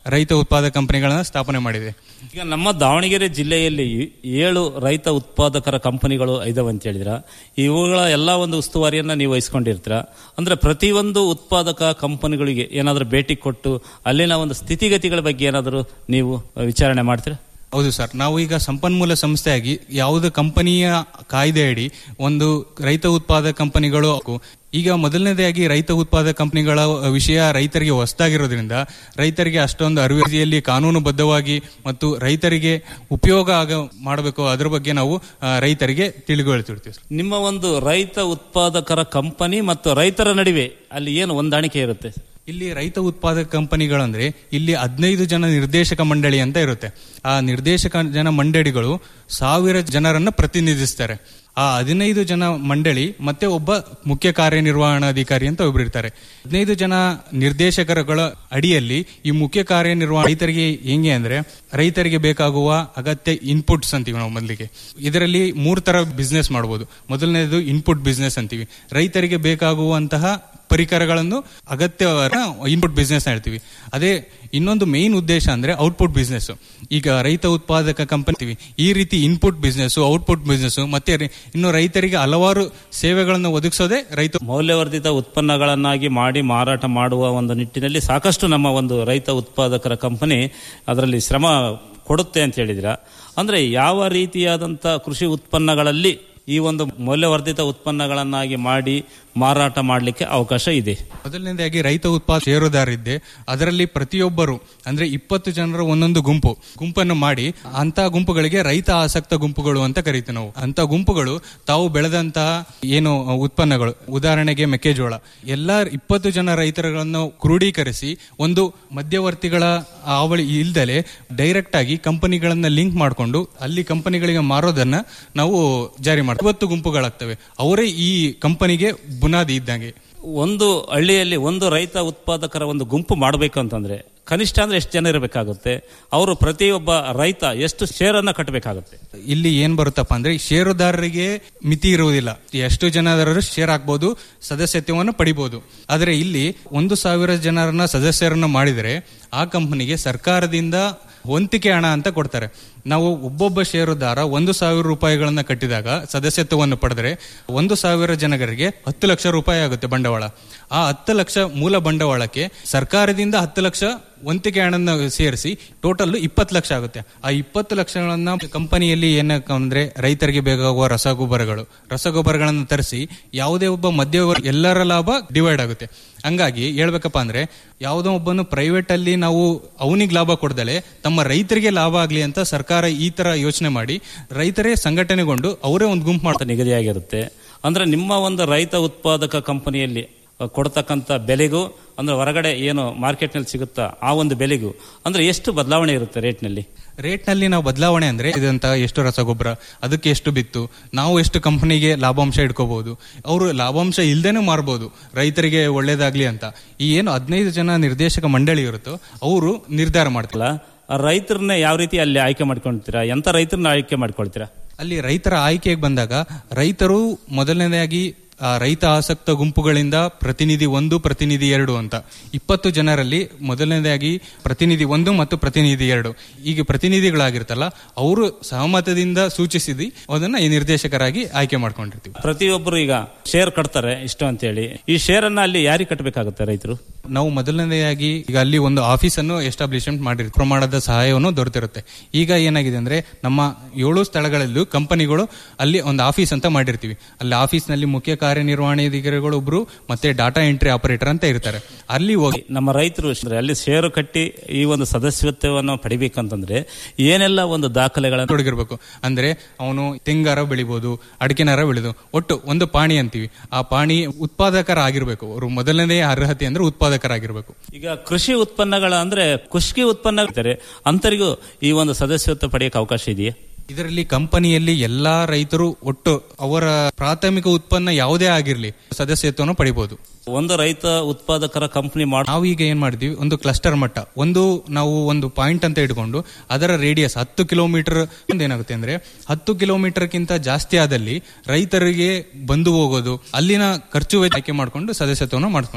ರೈತ ಉತ್ಪಾದಕ ಕಂಪನಿಗಳನ್ನ ಸ್ಥಾಪನೆ ಮಾಡಿದೆ ಈಗ ನಮ್ಮ ದಾವಣಗೆರೆ ಜಿಲ್ಲೆಯಲ್ಲಿ ಏಳು ರೈತ ಉತ್ಪಾದಕರ ಕಂಪನಿಗಳು ಇದಾವೆ ಅಂತ ಹೇಳಿದ್ರ ಇವುಗಳ ಎಲ್ಲ ಒಂದು ಉಸ್ತುವಾರಿಯನ್ನ ನೀವು ವಹಿಸ್ಕೊಂಡಿರ್ತೀರ ಅಂದ್ರೆ ಪ್ರತಿಯೊಂದು ಉತ್ಪಾದಕ ಕಂಪನಿಗಳಿಗೆ ಏನಾದರೂ ಭೇಟಿ ಕೊಟ್ಟು ಅಲ್ಲಿನ ಒಂದು ಸ್ಥಿತಿಗತಿಗಳ ಬಗ್ಗೆ ಏನಾದರೂ ನೀವು ವಿಚಾರಣೆ ಮಾಡ್ತೀರಾ ಹೌದು ಸರ್ ನಾವು ಈಗ ಸಂಪನ್ಮೂಲ ಸಂಸ್ಥೆಯಾಗಿ ಯಾವುದೇ ಕಂಪನಿಯ ಕಾಯ್ದೆ ಅಡಿ ಒಂದು ರೈತ ಉತ್ಪಾದಕ ಕಂಪನಿಗಳು ಈಗ ಮೊದಲನೇದಾಗಿ ರೈತ ಉತ್ಪಾದಕ ಕಂಪನಿಗಳ ವಿಷಯ ರೈತರಿಗೆ ಹೊಸದಾಗಿರೋದ್ರಿಂದ ರೈತರಿಗೆ ಅಷ್ಟೊಂದು ಅರಿವಿಯಲ್ಲಿ ಕಾನೂನುಬದ್ಧವಾಗಿ ಮತ್ತು ರೈತರಿಗೆ ಉಪಯೋಗ ಆಗ ಮಾಡಬೇಕು ಅದ್ರ ಬಗ್ಗೆ ನಾವು ಆ, ರೈತರಿಗೆ ತಿಳಿಗೊಳ್ತಿರ್ತೀವಿ ಸರ್. ನಿಮ್ಮ ಒಂದು ರೈತ ಉತ್ಪಾದಕರ ಕಂಪನಿ ಮತ್ತು ರೈತರ ನಡುವೆ ಅಲ್ಲಿ ಏನು ಹೊಂದಾಣಿಕೆ ಇರುತ್ತೆ ಇಲ್ಲಿ ರೈತ ಉತ್ಪಾದಕ ಕಂಪನಿಗಳಂದ್ರೆ ಇಲ್ಲಿ ಹದಿನೈದು ಜನ ನಿರ್ದೇಶಕ ಮಂಡಳಿ ಅಂತ ಇರುತ್ತೆ ಆ ನಿರ್ದೇಶಕ ಜನ ಮಂಡಳಿಗಳು ಸಾವಿರ ಜನರನ್ನ ಪ್ರತಿನಿಧಿಸ್ತಾರೆ ಆ ಹದಿನೈದು ಜನ ಮಂಡಳಿ ಮತ್ತೆ ಒಬ್ಬ ಮುಖ್ಯ ಕಾರ್ಯನಿರ್ವಹಣಾಧಿಕಾರಿ ಅಂತ ಒಬ್ರು ಇರ್ತಾರೆ ಹದಿನೈದು ಜನ ನಿರ್ದೇಶಕರುಗಳ ಅಡಿಯಲ್ಲಿ ಈ ಮುಖ್ಯ ಕಾರ್ಯನಿರ್ವಹಣಾ ರೈತರಿಗೆ ಹೆಂಗೆ ಅಂದ್ರೆ ರೈತರಿಗೆ ಬೇಕಾಗುವ ಅಗತ್ಯ ಇನ್ಪುಟ್ಸ್ ಅಂತೀವಿ ನಾವು ಮೊದಲಿಗೆ ಇದರಲ್ಲಿ ಮೂರ್ ತರ ಬಿಸ್ನೆಸ್ ಮಾಡಬಹುದು ಮೊದಲನೇದು ಇನ್ಪುಟ್ ಬಿಸ್ನೆಸ್ ಅಂತೀವಿ ರೈತರಿಗೆ ಬೇಕಾಗುವಂತಹ ಪರಿಕರಗಳನ್ನು ಅಗತ್ಯ ಇನ್ಪುಟ್ ಬಿಸ್ನೆಸ್ ಹೇಳ್ತೀವಿ ಅದೇ ಇನ್ನೊಂದು ಮೇನ್ ಉದ್ದೇಶ ಅಂದ್ರೆ ಔಟ್ಪುಟ್ ಬಿಸ್ನೆಸ್ ಈಗ ರೈತ ಉತ್ಪಾದಕ ಕಂಪನಿ ಈ ರೀತಿ ಇನ್ಪುಟ್ ಬಿಸ್ನೆಸ್ ಔಟ್ಪುಟ್ ಬಿಸ್ನೆಸ್ ಮತ್ತೆ ರಿ- ಇನ್ನು ರೈತರಿಗೆ ಹಲವಾರು ಸೇವೆಗಳನ್ನು ಒದಗಿಸೋದೇ ರೈತ ಮೌಲ್ಯವರ್ಧಿತ ಉತ್ಪನ್ನಗಳನ್ನಾಗಿ ಮಾಡಿ ಮಾರಾಟ ಮಾಡುವ ಒಂದು ನಿಟ್ಟಿನಲ್ಲಿ ಸಾಕಷ್ಟು ನಮ್ಮ ಒಂದು ರೈತ ಉತ್ಪಾದಕರ ಕಂಪನಿ ಅದರಲ್ಲಿ ಶ್ರಮ ಕೊಡುತ್ತೆ ಅಂತ ಹೇಳಿದಿರ ಅಂದ್ರೆ ಯಾವ ರೀತಿಯಾದಂಥ ಕೃಷಿ ಉತ್ಪನ್ನಗಳಲ್ಲಿ ಈ ಒಂದು ಮೌಲ್ಯವರ್ಧಿತ ಉತ್ಪನ್ನಗಳನ್ನಾಗಿ ಮಾಡಿ ಮಾರಾಟ ಮಾಡಲಿಕ್ಕೆ ಅವಕಾಶ ಇದೆ ಮೊದಲನೇದಾಗಿ ರೈತ ಉತ್ಪಾದ ಷೇರುದಾರಿದ್ದೆ ಅದರಲ್ಲಿ ಪ್ರತಿಯೊಬ್ಬರು ಅಂದ್ರೆ ಇಪ್ಪತ್ತು ಜನರ ಒಂದೊಂದು ಗುಂಪು ಗುಂಪನ್ನು ಮಾಡಿ ಅಂತ ಗುಂಪುಗಳಿಗೆ ರೈತ ಆಸಕ್ತ ಗುಂಪುಗಳು ಅಂತ ಕರಿತೀವಿ ನಾವು ಅಂತ ಗುಂಪುಗಳು ತಾವು ಬೆಳೆದಂತಹ ಏನು ಉತ್ಪನ್ನಗಳು ಉದಾಹರಣೆಗೆ ಮೆಕ್ಕೆಜೋಳ ಎಲ್ಲಾ ಇಪ್ಪತ್ತು ಜನ ರೈತರುಗಳನ್ನು ಕ್ರೋಢೀಕರಿಸಿ ಒಂದು ಮಧ್ಯವರ್ತಿಗಳ ಅವಳಿ ಇಲ್ದಲೆ ಡೈರೆಕ್ಟ್ ಆಗಿ ಕಂಪನಿಗಳನ್ನ ಲಿಂಕ್ ಮಾಡಿಕೊಂಡು ಅಲ್ಲಿ ಕಂಪನಿಗಳಿಗೆ ಮಾರೋದನ್ನ ನಾವು ಜಾರಿ ಮಾಡ್ತೀವಿ ಇವತ್ತು ಗುಂಪುಗಳಾಗ್ತವೆ ಅವರೇ ಈ ಕಂಪನಿಗೆ ಬುನಾದಿ ಇದ್ದಂಗೆ ಒಂದು ಹಳ್ಳಿಯಲ್ಲಿ ಒಂದು ರೈತ ಉತ್ಪಾದಕರ ಒಂದು ಗುಂಪು ಮಾಡಬೇಕು ಅಂತಂದ್ರೆ ಕನಿಷ್ಠ ಅಂದ್ರೆ ಎಷ್ಟು ಜನ ಇರಬೇಕಾಗುತ್ತೆ ಅವರು ಪ್ರತಿಯೊಬ್ಬ ರೈತ ಎಷ್ಟು ಶೇರನ್ನ ಕಟ್ಟಬೇಕಾಗುತ್ತೆ ಇಲ್ಲಿ ಏನ್ ಬರುತ್ತಪ್ಪ ಅಂದ್ರೆ ಷೇರುದಾರರಿಗೆ ಮಿತಿ ಇರುವುದಿಲ್ಲ ಎಷ್ಟು ಜನರು ಶೇರ್ ಹಾಕ್ಬೋದು ಸದಸ್ಯತ್ವವನ್ನು ಪಡಿಬಹುದು ಆದ್ರೆ ಇಲ್ಲಿ ಒಂದು ಸಾವಿರ ಜನರನ್ನ ಸದಸ್ಯರನ್ನು ಮಾಡಿದರೆ ಆ ಕಂಪನಿಗೆ ಸರ್ಕಾರದಿಂದ ವಂತಿಕೆ ಹಣ ಅಂತ ಕೊಡ್ತಾರೆ ನಾವು ಒಬ್ಬೊಬ್ಬ ಷೇರುದಾರ ಒಂದು ಸಾವಿರ ರೂಪಾಯಿಗಳನ್ನ ಕಟ್ಟಿದಾಗ ಸದಸ್ಯತ್ವವನ್ನು ಪಡೆದರೆ ಒಂದು ಸಾವಿರ ಜನರಿಗೆ ಹತ್ತು ಲಕ್ಷ ರೂಪಾಯಿ ಆಗುತ್ತೆ ಬಂಡವಾಳ ಆ ಹತ್ತು ಲಕ್ಷ ಮೂಲ ಬಂಡವಾಳಕ್ಕೆ ಸರ್ಕಾರದಿಂದ ಹತ್ತು ಲಕ್ಷ ವಂತಿಕೆ ಹಣನ ಸೇರಿಸಿ ಟೋಟಲ್ ಇಪ್ಪತ್ತು ಲಕ್ಷ ಆಗುತ್ತೆ ಆ ಇಪ್ಪತ್ತು ಲಕ್ಷಗಳನ್ನ ಕಂಪನಿಯಲ್ಲಿ ಏನಕ್ಕಂದ್ರೆ ರೈತರಿಗೆ ಬೇಕಾಗುವ ರಸಗೊಬ್ಬರಗಳು ರಸಗೊಬ್ಬರಗಳನ್ನು ತರಿಸಿ ಯಾವುದೇ ಒಬ್ಬ ಮಧ್ಯವರ್ತಿ ಎಲ್ಲರ ಲಾಭ ಡಿವೈಡ್ ಆಗುತ್ತೆ ಹಂಗಾಗಿ ಹೇಳ್ಬೇಕಪ್ಪ ಅಂದ್ರೆ ಯಾವುದೋ ಒಬ್ಬನು ಪ್ರೈವೇಟ್ ಅಲ್ಲಿ ನಾವು ಅವನಿಗೆ ಲಾಭ ಕೊಡ್ದಲೆ ತಮ್ಮ ರೈತರಿಗೆ ಲಾಭ ಆಗ್ಲಿ ಅಂತ ಸರ್ಕಾರ ಈ ತರ ಯೋಚನೆ ಮಾಡಿ ರೈತರೇ ಸಂಘಟನೆಗೊಂಡು ಅವರೇ ಒಂದು ಗುಂಪು ಮಾಡ್ತಾರೆ ನಿಗದಿಯಾಗಿರುತ್ತೆ ಅಂದ್ರೆ ನಿಮ್ಮ ಒಂದು ರೈತ ಉತ್ಪಾದಕ ಕಂಪನಿಯಲ್ಲಿ ಅಹ್, ಕೊಡ್ತಕ್ಕಂಥ ಬೆಲೆಗೂ ಅಂದ್ರೆ ಹೊರಗಡೆ ಏನು ಮಾರ್ಕೆಟ್ನಲ್ಲಿ ಸಿಗುತ್ತಾ ಆ ಒಂದು ಬೆಲೆಗೂ ಅಂದ್ರೆ ಎಷ್ಟು ಬದಲಾವಣೆ ಇರುತ್ತೆ ರೇಟ್ನಲ್ಲಿ ರೇಟ್ ನಲ್ಲಿ ನಾವು ಬದಲಾವಣೆ ಅಂದ್ರೆ ಇದಂತ ಎಷ್ಟು ರಸಗೊಬ್ಬರ ಅದಕ್ಕೆ ಎಷ್ಟು ಬಿತ್ತು ನಾವು ಎಷ್ಟು ಕಂಪನಿಗೆ ಲಾಭಾಂಶ ಇಟ್ಕೋಬಹುದು ಅವರು ಲಾಭಾಂಶ ಇಲ್ದೇನೂ ಮಾರ್ಬೋದು ರೈತರಿಗೆ ಒಳ್ಳೇದಾಗ್ಲಿ ಅಂತ ಈ ಏನು ಹದಿನೈದು ಜನ ನಿರ್ದೇಶಕ ಮಂಡಳಿ ಇರುತ್ತೋ ಅವರು ನಿರ್ಧಾರ ಮಾಡ್ತಾರೆ ಆ ರೈತರನ್ನ ಯಾವ ರೀತಿ ಅಲ್ಲಿ ಆಯ್ಕೆ ಮಾಡ್ಕೊಳ್ತೀರಾ ಎಂತ ರೈತರನ್ನ ಆಯ್ಕೆ ಮಾಡ್ಕೊಳ್ತೀರಾ ಅಲ್ಲಿ ರೈತರ ಆಯ್ಕೆಗೆ ಬಂದಾಗ ರೈತರು ಮೊದಲನೇದಾಗಿ ಆ ರೈತ ಆಸಕ್ತ ಗುಂಪುಗಳಿಂದ ಪ್ರತಿನಿಧಿ ಒಂದು ಪ್ರತಿನಿಧಿ ಎರಡು ಅಂತ ಇಪ್ಪತ್ತು ಜನರಲ್ಲಿ ಮೊದಲನೇದಾಗಿ ಪ್ರತಿನಿಧಿ ಒಂದು ಮತ್ತು ಪ್ರತಿನಿಧಿ ಎರಡು ಈಗ ಪ್ರತಿನಿಧಿಗಳಾಗಿರ್ತಲ್ಲ ಅವರು ಸಹಮತದಿಂದ ಸೂಚಿಸಿದಿ ಅದನ್ನ ಈ ನಿರ್ದೇಶಕರಾಗಿ ಆಯ್ಕೆ ಮಾಡ್ಕೊಂಡಿರ್ತೀವಿ ಪ್ರತಿಯೊಬ್ಬರು ಈಗ ಶೇರ್ ಕಟ್ತಾರೆ ಇಷ್ಟು ಅಂತ ಹೇಳಿ ಈ ಶೇರ್ ಅನ್ನ ಅಲ್ಲಿ ಯಾರಿಗೆ ಕಟ್ಟಬೇಕಾಗುತ್ತೆ ರೈತರು ನಾವು ಮೊದಲನೇದಾಗಿ ಈಗ ಅಲ್ಲಿ ಒಂದು ಆಫೀಸ್ ಅನ್ನು ಎಸ್ಟಾಬ್ಲಿಷ್ಮೆಂಟ್ ಮಾಡಿ ಪ್ರಮಾಣದ ಸಹಾಯವನ್ನು ದೊರೆತಿರುತ್ತೆ ಈಗ ಏನಾಗಿದೆ ಅಂದ್ರೆ ನಮ್ಮ ಏಳು ಸ್ಥಳಗಳಲ್ಲೂ ಕಂಪನಿಗಳು ಅಲ್ಲಿ ಒಂದು ಆಫೀಸ್ ಅಂತ ಮಾಡಿರ್ತೀವಿ ಅಲ್ಲಿ ಆಫೀಸ್ ನಲ್ಲಿ ಮುಖ್ಯ ಕಾರ್ಯನಿರ್ವಹಣಾಧಿಕಾರಿಗಳು ಒಬ್ರು ಮತ್ತೆ ಡಾಟಾ ಎಂಟ್ರಿ ಆಪರೇಟರ್ ಅಂತ ಇರ್ತಾರೆ ಅಲ್ಲಿ ಹೋಗಿ ನಮ್ಮ ರೈತರು ಅಂದ್ರೆ ಅಲ್ಲಿ ಷೇರು ಕಟ್ಟಿ ಈ ಒಂದು ಸದಸ್ಯತ್ವವನ್ನು ಪಡಿಬೇಕಂತಂದ್ರೆ ಏನೆಲ್ಲ ಒಂದು ದಾಖಲೆಗಳನ್ನು ತೊಡಗಿರ್ಬೇಕು ಅಂದ್ರೆ ಅವನು ತೆಂಗಾರ ಬೆಳಿಬಹುದು ಅಡಿಕೆನಾರ ಬೆಳೆದು ಒಟ್ಟು ಒಂದು ಪಾಣಿ ಅಂತೀವಿ ಆ ಪಾಣಿ ಉತ್ಪಾದಕರಾಗಿರ್ಬೇಕು ಅವರು ಮೊದಲನೇ ಅರ್ಹತೆ ಅಂದ್ರೆ ಉತ್ಪಾದಕರಾಗಿರ್ಬೇಕು ಈಗ ಕೃಷಿ ಉತ್ಪನ್ನಗಳ ಅಂದ್ರೆ ಕುಷ್ಕಿ ಉತ್ಪನ್ನ ಇರ್ತಾರೆ ಅಂತರಿಗೂ ಈ ಒಂದು ಸದಸ್ಯತ್ವ ಪಡೆಯಕ್ಕೆ ಅವಕಾಶ ಇದೆಯಾ ಇದರಲ್ಲಿ ಕಂಪನಿಯಲ್ಲಿ ಎಲ್ಲಾ ರೈತರು ಒಟ್ಟು ಅವರ ಪ್ರಾಥಮಿಕ ಉತ್ಪನ್ನ ಯಾವುದೇ ಆಗಿರ್ಲಿ ಸದಸ್ಯತ್ವವನ್ನು ಪಡಿಬಹುದು ಒಂದು ರೈತ ಉತ್ಪಾದಕರ ಕಂಪನಿ ಮಾಡ ನಾವು ಈಗ ಏನ್ ಮಾಡಿದ್ವಿ ಒಂದು ಕ್ಲಸ್ಟರ್ ಮಟ್ಟ ಒಂದು ನಾವು ಒಂದು ಪಾಯಿಂಟ್ ಅಂತ ಇಟ್ಕೊಂಡು ಅದರ ರೇಡಿಯಸ್ ಹತ್ತು ಕಿಲೋಮೀಟರ್ ಏನಾಗುತ್ತೆ ಅಂದ್ರೆ ಹತ್ತು ಕಿಲೋಮೀಟರ್ಗಿಂತ ಜಾಸ್ತಿ ಆದಲ್ಲಿ ರೈತರಿಗೆ ಬಂದು ಹೋಗೋದು ಅಲ್ಲಿನ ಖರ್ಚು ವೆಚ್ಚ ಆಯ್ಕೆ ಮಾಡ್ಕೊಂಡು ಸದಸ್ಯತ್ವವನ್ನು ಮಾಡ್ಕೊಳ್ತೀವಿ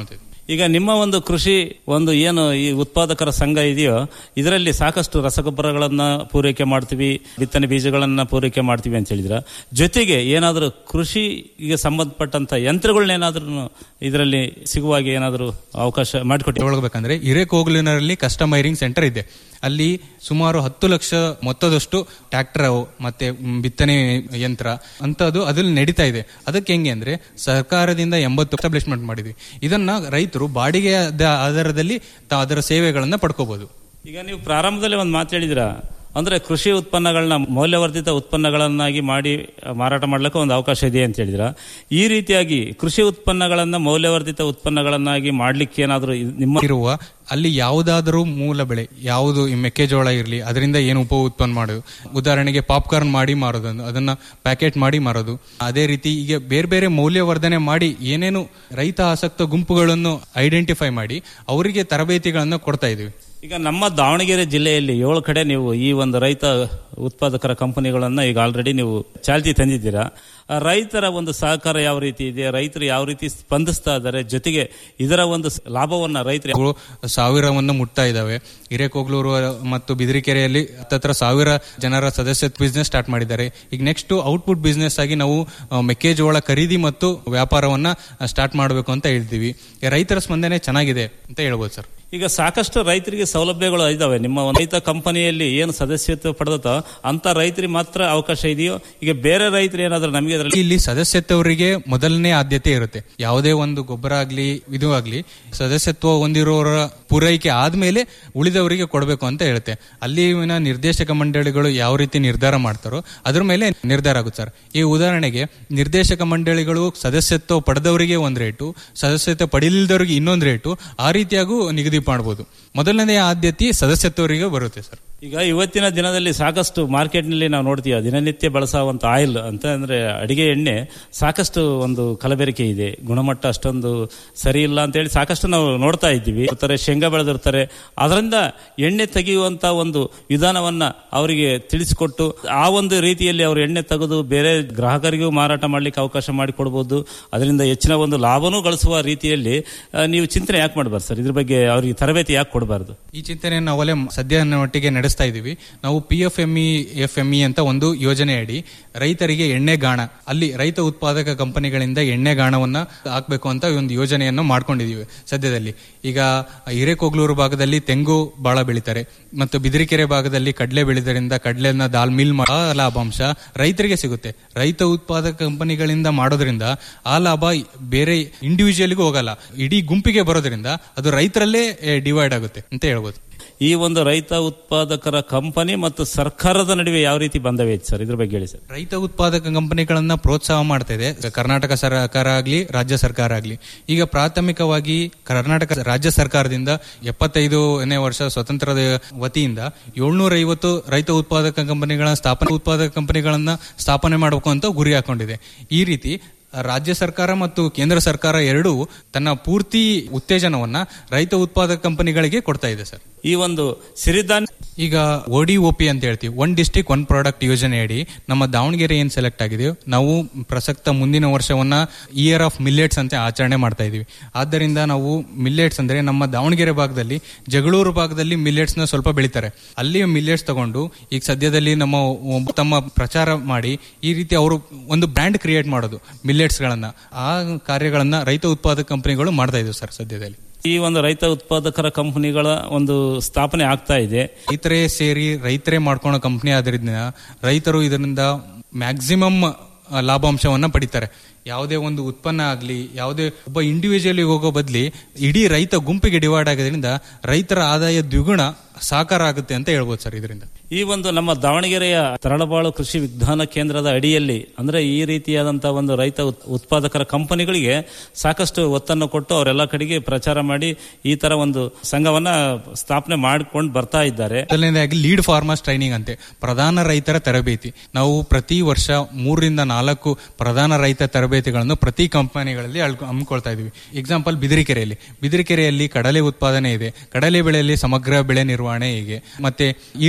ಈಗ ನಿಮ್ಮ ಒಂದು ಕೃಷಿ ಒಂದು ಏನು ಈ ಉತ್ಪಾದಕರ ಸಂಘ ಇದೆಯೋ ಇದರಲ್ಲಿ ಸಾಕಷ್ಟು ರಸಗೊಬ್ಬರಗಳನ್ನ ಪೂರೈಕೆ ಮಾಡ್ತೀವಿ ಬಿತ್ತನೆ ಬೀಜಗಳನ್ನ ಪೂರೈಕೆ ಮಾಡ್ತೀವಿ ಅಂತ ಹೇಳಿದ್ರ ಜೊತೆಗೆ ಏನಾದರೂ ಕೃಷಿಗೆ ಸಂಬಂಧಪಟ್ಟಂತ ಯಂತ್ರಗಳನ್ನೇನಾದ್ರೂ ಇದರಲ್ಲಿ ಸಿಗುವಾಗೆ ಏನಾದರೂ ಅವಕಾಶ ಮಾಡಿಕೊಟ್ಟಿ ಒಳಗಬೇಕಂದ್ರೆ ಹಿರೇಕೋಗ್ಲಿನಲ್ಲಿ ಕಸ್ಟಮೈರಿಂಗ್ ಸೆಂಟರ್ ಇದೆ ಅಲ್ಲಿ ಸುಮಾರು ಹತ್ತು ಲಕ್ಷ ಮೊತ್ತದಷ್ಟು ಟ್ರ್ಯಾಕ್ಟರ್ ಮತ್ತೆ ಮ್, ಬಿತ್ತನೆ ಯಂತ್ರ ಅಂತದ್ದು ಅದ್ರಲ್ಲಿ ನಡೀತಾ ಇದೆ ಅದಕ್ಕೆ ಹೆಂಗೆ ಅಂದ್ರೆ ಸರ್ಕಾರದಿಂದ ಎಂಬತ್ತು ಎಸ್ಟಾಬ್ಲಿಷ್ಮೆಂಟ್ ಮಾಡಿದ್ವಿ ಇದನ್ನ ರೈತರು ಬಾಡಿಗೆ ಆಧಾರದಲ್ಲಿ ತಾ- ಅದರ ಸೇವೆಗಳನ್ನ ಪಡ್ಕೋಬಹುದು ಈಗ ನೀವು ಪ್ರಾರಂಭದಲ್ಲಿ ಒಂದು ಮಾತು ಹೇಳಿದ್ರ ಅಂದ್ರೆ ಕೃಷಿ ಉತ್ಪನ್ನಗಳನ್ನ ಮೌಲ್ಯವರ್ಧಿತ ಉತ್ಪನ್ನಗಳನ್ನಾಗಿ ಮಾಡಿ ಆ, ಮಾರಾಟ ಮಾಡ್ಲಿಕ್ಕೆ ಒಂದು ಅವಕಾಶ ಇದೆ ಅಂತ ಹೇಳಿದ್ರ ಈ ರೀತಿಯಾಗಿ ಕೃಷಿ ಉತ್ಪನ್ನಗಳನ್ನ ಮೌಲ್ಯವರ್ಧಿತ ಉತ್ಪನ್ನಗಳನ್ನಾಗಿ ಮಾಡ್ಲಿಕ್ಕೆ ಏನಾದರೂ ನಿಮ್ಮ ಇರುವ ಅಲ್ಲಿ ಯಾವುದಾದರೂ ಮೂಲ ಬೆಳೆ ಯಾವುದು ಈ ಮೆಕ್ಕೆಜೋಳ ಇರಲಿ ಅದರಿಂದ ಏನು ಉಪ ಉತ್ಪನ್ನ ಮಾಡೋದು ಉದಾಹರಣೆಗೆ ಪಾಪ್ಕಾರ್ನ್ ಮಾಡಿ ಮಾರೋದು ಅದನ್ನ ಪ್ಯಾಕೆಟ್ ಮಾಡಿ ಮಾರೋದು ಅದೇ ರೀತಿ ಈಗ ಬೇರೆ ಬೇರೆ ಮೌಲ್ಯವರ್ಧನೆ ಮಾಡಿ ಏನೇನು ರೈತ ಆಸಕ್ತ ಗುಂಪುಗಳನ್ನು ಐಡೆಂಟಿಫೈ ಮಾಡಿ ಅವರಿಗೆ ತರಬೇತಿಗಳನ್ನು ಕೊಡ್ತಾ ಇದೀವಿ ಈಗ ನಮ್ಮ ದಾವಣಗೆರೆ ಜಿಲ್ಲೆಯಲ್ಲಿ ಏಳು ಕಡೆ ನೀವು ಈ ಒಂದು ರೈತ ಉತ್ಪಾದಕರ ಕಂಪನಿಗಳನ್ನ ಈಗ ಆಲ್ರೆಡಿ ನೀವು ಚಾಲ್ತಿ ತಂದಿದ್ದೀರಾ ಆ ರೈತರ ಒಂದು ಸಹಕಾರ ಯಾವ ರೀತಿ ಇದೆ ರೈತರು ಯಾವ ರೀತಿ ಸ್ಪಂದಿಸ್ತಾ ಇದ್ದಾರೆ ಜೊತೆಗೆ ಇದರ ಒಂದು ಸ- ಲಾಭವನ್ನ ರೈತರು ಅವು ಸಾವಿರವನ್ನು ಮುಟ್ತಾ ಇದ್ದಾವೆ ಹಿರೇಕೋಗ್ಲೂರು ಮತ್ತು ಬಿದಿರಿಕೆರೆಯಲ್ಲಿ ಹತ್ತತ್ರ ಸಾವಿರ ಜನರ ಸದಸ್ಯತ್ವ ಬಿಸ್ನೆಸ್ ಸ್ಟಾರ್ಟ್ ಮಾಡಿದ್ದಾರೆ ಈಗ ನೆಕ್ಸ್ಟ್ ಔಟ್ಪುಟ್ ಬಿಸ್ನೆಸ್ ಆಗಿ ನಾವು ಆ, ಮೆಕ್ಕೆಜೋಳ ಖರೀದಿ ಮತ್ತು ವ್ಯಾಪಾರವನ್ನ ಸ್ಟಾರ್ಟ್ ಮಾಡಬೇಕು ಅಂತ ಹೇಳ್ತೀವಿ ಈ ರೈತರ ಸ್ಪಂದನೆ ಚೆನ್ನಾಗಿದೆ ಅಂತ ಹೇಳ್ಬೋದು ಸರ್ ಈಗ ಸಾಕಷ್ಟು ರೈತರಿಗೆ ಸೌಲಭ್ಯಗಳು ಇದಾವೆ ನಿಮ್ಮ ಒಂದು ರೈತ ಕಂಪನಿಯಲ್ಲಿ ಏನು ಸದಸ್ಯತ್ವ ಪಡೆದತೋ ಅಂತ ರೈತರಿಗೆ ಮಾತ್ರ ಅವಕಾಶ ಇದೆಯೋ ಈಗ ಬೇರೆ ರೈತರು ಏನಾದರೂ ನಮಗೆ ಅದರಲ್ಲಿ ಇಲ್ಲಿ ಸದಸ್ಯತ್ವರಿಗೆ ಮೊದಲನೇ ಆದ್ಯತೆ ಇರುತ್ತೆ ಯಾವುದೇ ಒಂದು ಗೊಬ್ಬರ ಆಗ್ಲಿ ಇದು ಆಗ್ಲಿ ಸದಸ್ಯತ್ವ ಹೊಂದಿರೋರ ಪೂರೈಕೆ ಆದ್ಮೇಲೆ ಉಳಿದವರಿಗೆ ಕೊಡಬೇಕು ಅಂತ ಹೇಳುತ್ತೆ ಅಲ್ಲಿನ ನಿರ್ದೇಶಕ ಮಂಡಳಿಗಳು ಯಾವ ರೀತಿ ನಿರ್ಧಾರ ಮಾಡ್ತಾರೋ ಅದ್ರ ಮೇಲೆ ನಿರ್ಧಾರ ಆಗುತ್ತೆ ಸರ್ ಈ ಉದಾಹರಣೆಗೆ ನಿರ್ದೇಶಕ ಮಂಡಳಿಗಳು ಸದಸ್ಯತ್ವ ಪಡೆದವರಿಗೆ ಒಂದ್ ರೇಟು ಸದಸ್ಯತ್ವ ಪಡೆಯಲಿದ್ದವರಿಗೆ ಇನ್ನೊಂದು ರೇಟು ಆ ರೀತಿಯಾಗೂ ನಿಗದಿ ಮಾಡಬಹುದು ಮೊದಲನೇ ಆದ್ಯತೆ ಸದಸ್ಯತ್ವರಿಗೆ ಬರುತ್ತೆ ಸರ್ ಈಗ ಇವತ್ತಿನ ದಿನದಲ್ಲಿ ಸಾಕಷ್ಟು ಮಾರ್ಕೆಟ್ನಲ್ಲಿ ನಾವು ನೋಡ್ತೀವಿ ದಿನನಿತ್ಯ ಬಳಸುವಂತ ಆಯಿಲ್ ಅಂತ ಅಂದ್ರೆ ಅಡಿಗೆ ಎಣ್ಣೆ ಸಾಕಷ್ಟು ಒಂದು ಕಲಬೆರಕೆ ಇದೆ ಗುಣಮಟ್ಟ ಅಷ್ಟೊಂದು ಸರಿ ಇಲ್ಲ ಅಂತ ಹೇಳಿ ಸಾಕಷ್ಟು ನಾವು ನೋಡ್ತಾ ಇದ್ದೀವಿ ಇರ್ತಾರೆ ಶೇಂಗಾ ಬೆಳೆದಿರ್ತಾರೆ ಅದರಿಂದ ಎಣ್ಣೆ ತೆಗೆಯುವಂತ ಒಂದು ವಿಧಾನವನ್ನ ಅವರಿಗೆ ತಿಳಿಸಿಕೊಟ್ಟು ಆ ಒಂದು ರೀತಿಯಲ್ಲಿ ಅವರು ಎಣ್ಣೆ ತೆಗೆದು ಬೇರೆ ಗ್ರಾಹಕರಿಗೂ ಮಾರಾಟ ಮಾಡ್ಲಿಕ್ಕೆ ಅವಕಾಶ ಮಾಡಿಕೊಡ್ಬೋದು ಅದರಿಂದ ಹೆಚ್ಚಿನ ಒಂದು ಲಾಭನೂ ಗಳಿಸುವ ರೀತಿಯಲ್ಲಿ ಆ, ನೀವು ಚಿಂತನೆ ಯಾಕೆ ಮಾಡಬಾರ್ದು ಸರ್ ಇದ್ರ ಬಗ್ಗೆ ಅವರಿಗೆ ತರಬೇತಿ ಯಾಕೆ ಕೊಡಬಾರ್ದು ಈ ಚಿಂತನೆಯನ್ನು ನಾವಲ್ಲೇ ಸದ್ಯ ಮಟ್ಟಿಗೆ ನಡೆಸ್ತಾ ಇದ್ದೀವಿ ನಾವು P F M E F M E ಅಂತ ಒಂದು ಯೋಜನೆ ಅಡಿ ರೈತರಿಗೆ ಎಣ್ಣೆ ಗಾಣ ಅಲ್ಲಿ ರೈತ ಉತ್ಪಾದಕ ಕಂಪನಿಗಳಿಂದ ಎಣ್ಣೆ ಗಾಣವನ್ನ ಹಾಕ್ಬೇಕು ಅಂತ ಒಂದು ಯೋಜನೆಯನ್ನು ಮಾಡ್ಕೊಂಡಿದೀವಿ ಸದ್ಯದಲ್ಲಿ ಈಗ ಹಿರೇಕೋಗ್ಲೂರು ಭಾಗದಲ್ಲಿ ತೆಂಗು ಬಹಳ ಬೆಳಿತಾರೆ ಮತ್ತು ಬಿದಿರಿಕೆರೆ ಭಾಗದಲ್ಲಿ ಕಡಲೆ ಬೆಳೆದರಿಂದ ಕಡಲೆನ ದಾಲ್ ಮಿಲ್ ಮಾ- ಆ ಲಾಭಾಂಶ ರೈತರಿಗೆ ಸಿಗುತ್ತೆ ರೈತ ಉತ್ಪಾದಕ ಕಂಪನಿಗಳಿಂದ ಮಾಡೋದ್ರಿಂದ ಆ ಲಾಭ ಬೇರೆ ಇಂಡಿವಿಜುವಲ್ಗೂ ಹೋಗಲ್ಲ ಇಡೀ ಗುಂಪಿಗೆ ಬರೋದ್ರಿಂದ ಅದು ರೈತರಲ್ಲೇ ಡಿವೈಡ್ ಆಗುತ್ತೆ ಅಂತ ಹೇಳ್ಬೋದು ಈ ಒಂದು ರೈತ ಉತ್ಪಾದಕರ ಕಂಪನಿ ಮತ್ತು ಸರ್ಕಾರದ ನಡುವೆ ಯಾವ ರೀತಿ ಬಾಂಧವ್ಯ ಐತೆ ಸರ್ ಇದ್ರ ಬಗ್ಗೆ ಹೇಳಿ ಸರ್ ರೈತ ಉತ್ಪಾದಕ ಕಂಪನಿಗಳನ್ನ ಪ್ರೋತ್ಸಾಹ ಮಾಡ್ತಾ ಇದೆ ಕರ್ನಾಟಕ ಸರ್ಕಾರ ಆಗ್ಲಿ ರಾಜ್ಯ ಸರ್ಕಾರ ಆಗ್ಲಿ ಈಗ ಪ್ರಾಥಮಿಕವಾಗಿ ಕರ್ನಾಟಕ ರಾಜ್ಯ ಸರ್ಕಾರದಿಂದ ಎಪ್ಪತ್ತೈದನೇ ವರ್ಷ ಸ್ವತಂತ್ರದ ವತಿಯಿಂದ ಏಳ್ನೂರ ಐವತ್ತು ರೈತ ಉತ್ಪಾದಕ ಕಂಪನಿಗಳ ಸ್ಥಾಪನೆ ಉತ್ಪಾದಕ ಕಂಪನಿಗಳನ್ನ ಸ್ಥಾಪನೆ ಮಾಡಬೇಕು ಅಂತ ಗುರಿ ಹಾಕೊಂಡಿದೆ ಈ ರೀತಿ ರಾಜ್ಯ ಸರ್ಕಾರ ಮತ್ತು ಕೇಂದ್ರ ಸರ್ಕಾರ ಎರಡೂ ತನ್ನ ಪೂರ್ತಿ ಉತ್ತೇಜನವನ್ನ ರೈತ ಉತ್ಪಾದಕ ಕಂಪನಿಗಳಿಗೆ ಕೊಡ್ತಾ ಇದೆ ಸರ್ ಈ ಒಂದು ಸಿರಿಧಾನ್ಯ ಈಗ ಒಡಿ ಒಪಿ ಅಂತ ಹೇಳ್ತೀವಿ ಒನ್ ಡಿಸ್ಟಿಕ್ ಒನ್ ಪ್ರಾಡಕ್ಟ್ ಯೋಜನೆ ಅಡಿ ನಮ್ಮ ದಾವಣಗೆರೆ ಏನ್ ಸೆಲೆಕ್ಟ್ ಆಗಿದೆಯೋ ನಾವು ಪ್ರಸಕ್ತ ಮುಂದಿನ ವರ್ಷವನ್ನ ಇಯರ್ ಆಫ್ ಮಿಲ್ಲೆಟ್ಸ್ ಅಂತ ಆಚರಣೆ ಮಾಡ್ತಾ ಇದೀವಿ ಆದ್ದರಿಂದ ನಾವು ಮಿಲ್ಲೆಟ್ಸ್ ಅಂದ್ರೆ ನಮ್ಮ ದಾವಣಗೆರೆ ಭಾಗದಲ್ಲಿ ಜಗಳೂರು ಭಾಗದಲ್ಲಿ ಮಿಲ್ಲೆಟ್ಸ್ ನ ಸ್ವಲ್ಪ ಬೆಳಿತಾರೆ ಅಲ್ಲಿ ಮಿಲ್ಲೆಟ್ಸ್ ತಗೊಂಡು ಈಗ ಸದ್ಯದಲ್ಲಿ ನಮ್ಮ ಒಬ್ಬ ತಮ್ಮ ಪ್ರಚಾರ ಮಾಡಿ ಈ ರೀತಿ ಅವರು ಒಂದು ಬ್ರ್ಯಾಂಡ್ ಕ್ರಿಯೇಟ್ ಮಾಡೋದು ಮಿಲ್ಲೆಟ್ಸ್ ಗಳನ್ನ ಆ ಕಾರ್ಯಗಳನ್ನ ರೈತ ಉತ್ಪಾದಕ ಕಂಪನಿಗಳು ಮಾಡ್ತಾ ಇದ್ವು ಸರ್ ಸದ್ಯದಲ್ಲಿ ಈ ಒಂದು ರೈತ ಉತ್ಪಾದಕರ ಕಂಪನಿಗಳ ಒಂದು ಸ್ಥಾಪನೆ ಆಗ್ತಾ ಇದೆ ರೈತರೇ ಸೇರಿ ರೈತರೇ ಮಾಡ್ಕೊಳೋ ಕಂಪನಿ ಆದ್ರಿಂದ ರೈತರು ಇದರಿಂದ ಮ್ಯಾಕ್ಸಿಮಮ್ ಲಾಭಾಂಶವನ್ನ ಪಡಿತಾರೆ ಯಾವುದೇ ಒಂದು ಉತ್ಪನ್ನ ಆಗಲಿ ಯಾವುದೇ ಒಬ್ಬ ಇಂಡಿವಿಜುವಲ್ ಹೋಗೋ ಬದಲಿ ಇಡೀ ರೈತ ಗುಂಪಿಗೆ ಡಿವೈಡ್ ಆಗೋದ್ರಿಂದ ರೈತರ ಆದಾಯ ದ್ವಿಗುಣ ಸಾಕಾರ ಆಗುತ್ತೆ ಅಂತ ಹೇಳ್ಬೋದು ಸರ್ ಇದರಿಂದ ಈ ಒಂದು ನಮ್ಮ ದಾವಣಗೆರೆಯ ತರಳಬಾಳು ಕೃಷಿ ವಿಜ್ಞಾನ ಕೇಂದ್ರದ ಅಡಿಯಲ್ಲಿ ಅಂದ್ರೆ ಈ ರೀತಿಯಾದಂತಹ ಒಂದು ರೈತ ಉತ್- ಉತ್ಪಾದಕರ ಕಂಪನಿಗಳಿಗೆ ಸಾಕಷ್ಟು ಒತ್ತನ್ನು ಕೊಟ್ಟು ಅವರೆಲ್ಲ ಕಡೆಗೆ ಪ್ರಚಾರ ಮಾಡಿ ಈ ತರ ಒಂದು ಸಂಘವನ್ನ ಸ್ಥಾಪನೆ ಮಾಡಿಕೊಂಡು ಬರ್ತಾ ಇದ್ದಾರೆ ಮೊದಲನೇದಾಗಿ ಲೀಡ್ ಫಾರ್ಮರ್ಸ್ ಟ್ರೈನಿಂಗ್ ಅಂತೆ ಪ್ರಧಾನ ರೈತರ ತರಬೇತಿ ನಾವು ಪ್ರತಿ ವರ್ಷ ಮೂರರಿಂದ ನಾಲ್ಕು ಪ್ರಧಾನ ರೈತ ತರಬೇತಿಗಳನ್ನು ಪ್ರತಿ ಕಂಪನಿಗಳಲ್ಲಿ ಅಳ್ಕೊ- ಹಮ್ಮಿಕೊಳ್ತಾ ಇದೀವಿ ಎಕ್ಸಾಂಪಲ್ ಬಿದಿರಿಕೆರೆಯಲ್ಲಿ ಬಿದಿರಿಕೆರೆಯಲ್ಲಿ ಕಡಲೆ ಉತ್ಪಾದನೆ ಇದೆ ಕಡಲೆ ಬೆಳೆಯಲ್ಲಿ ಸಮಗ್ರ ಬೆಳೆ ನಿರ್ವಹಣೆ ಹೇಗೆ ಮತ್ತೆ ಈರುಳ್ಳಿ ಬೆಳೆಯಲ್ಲಿ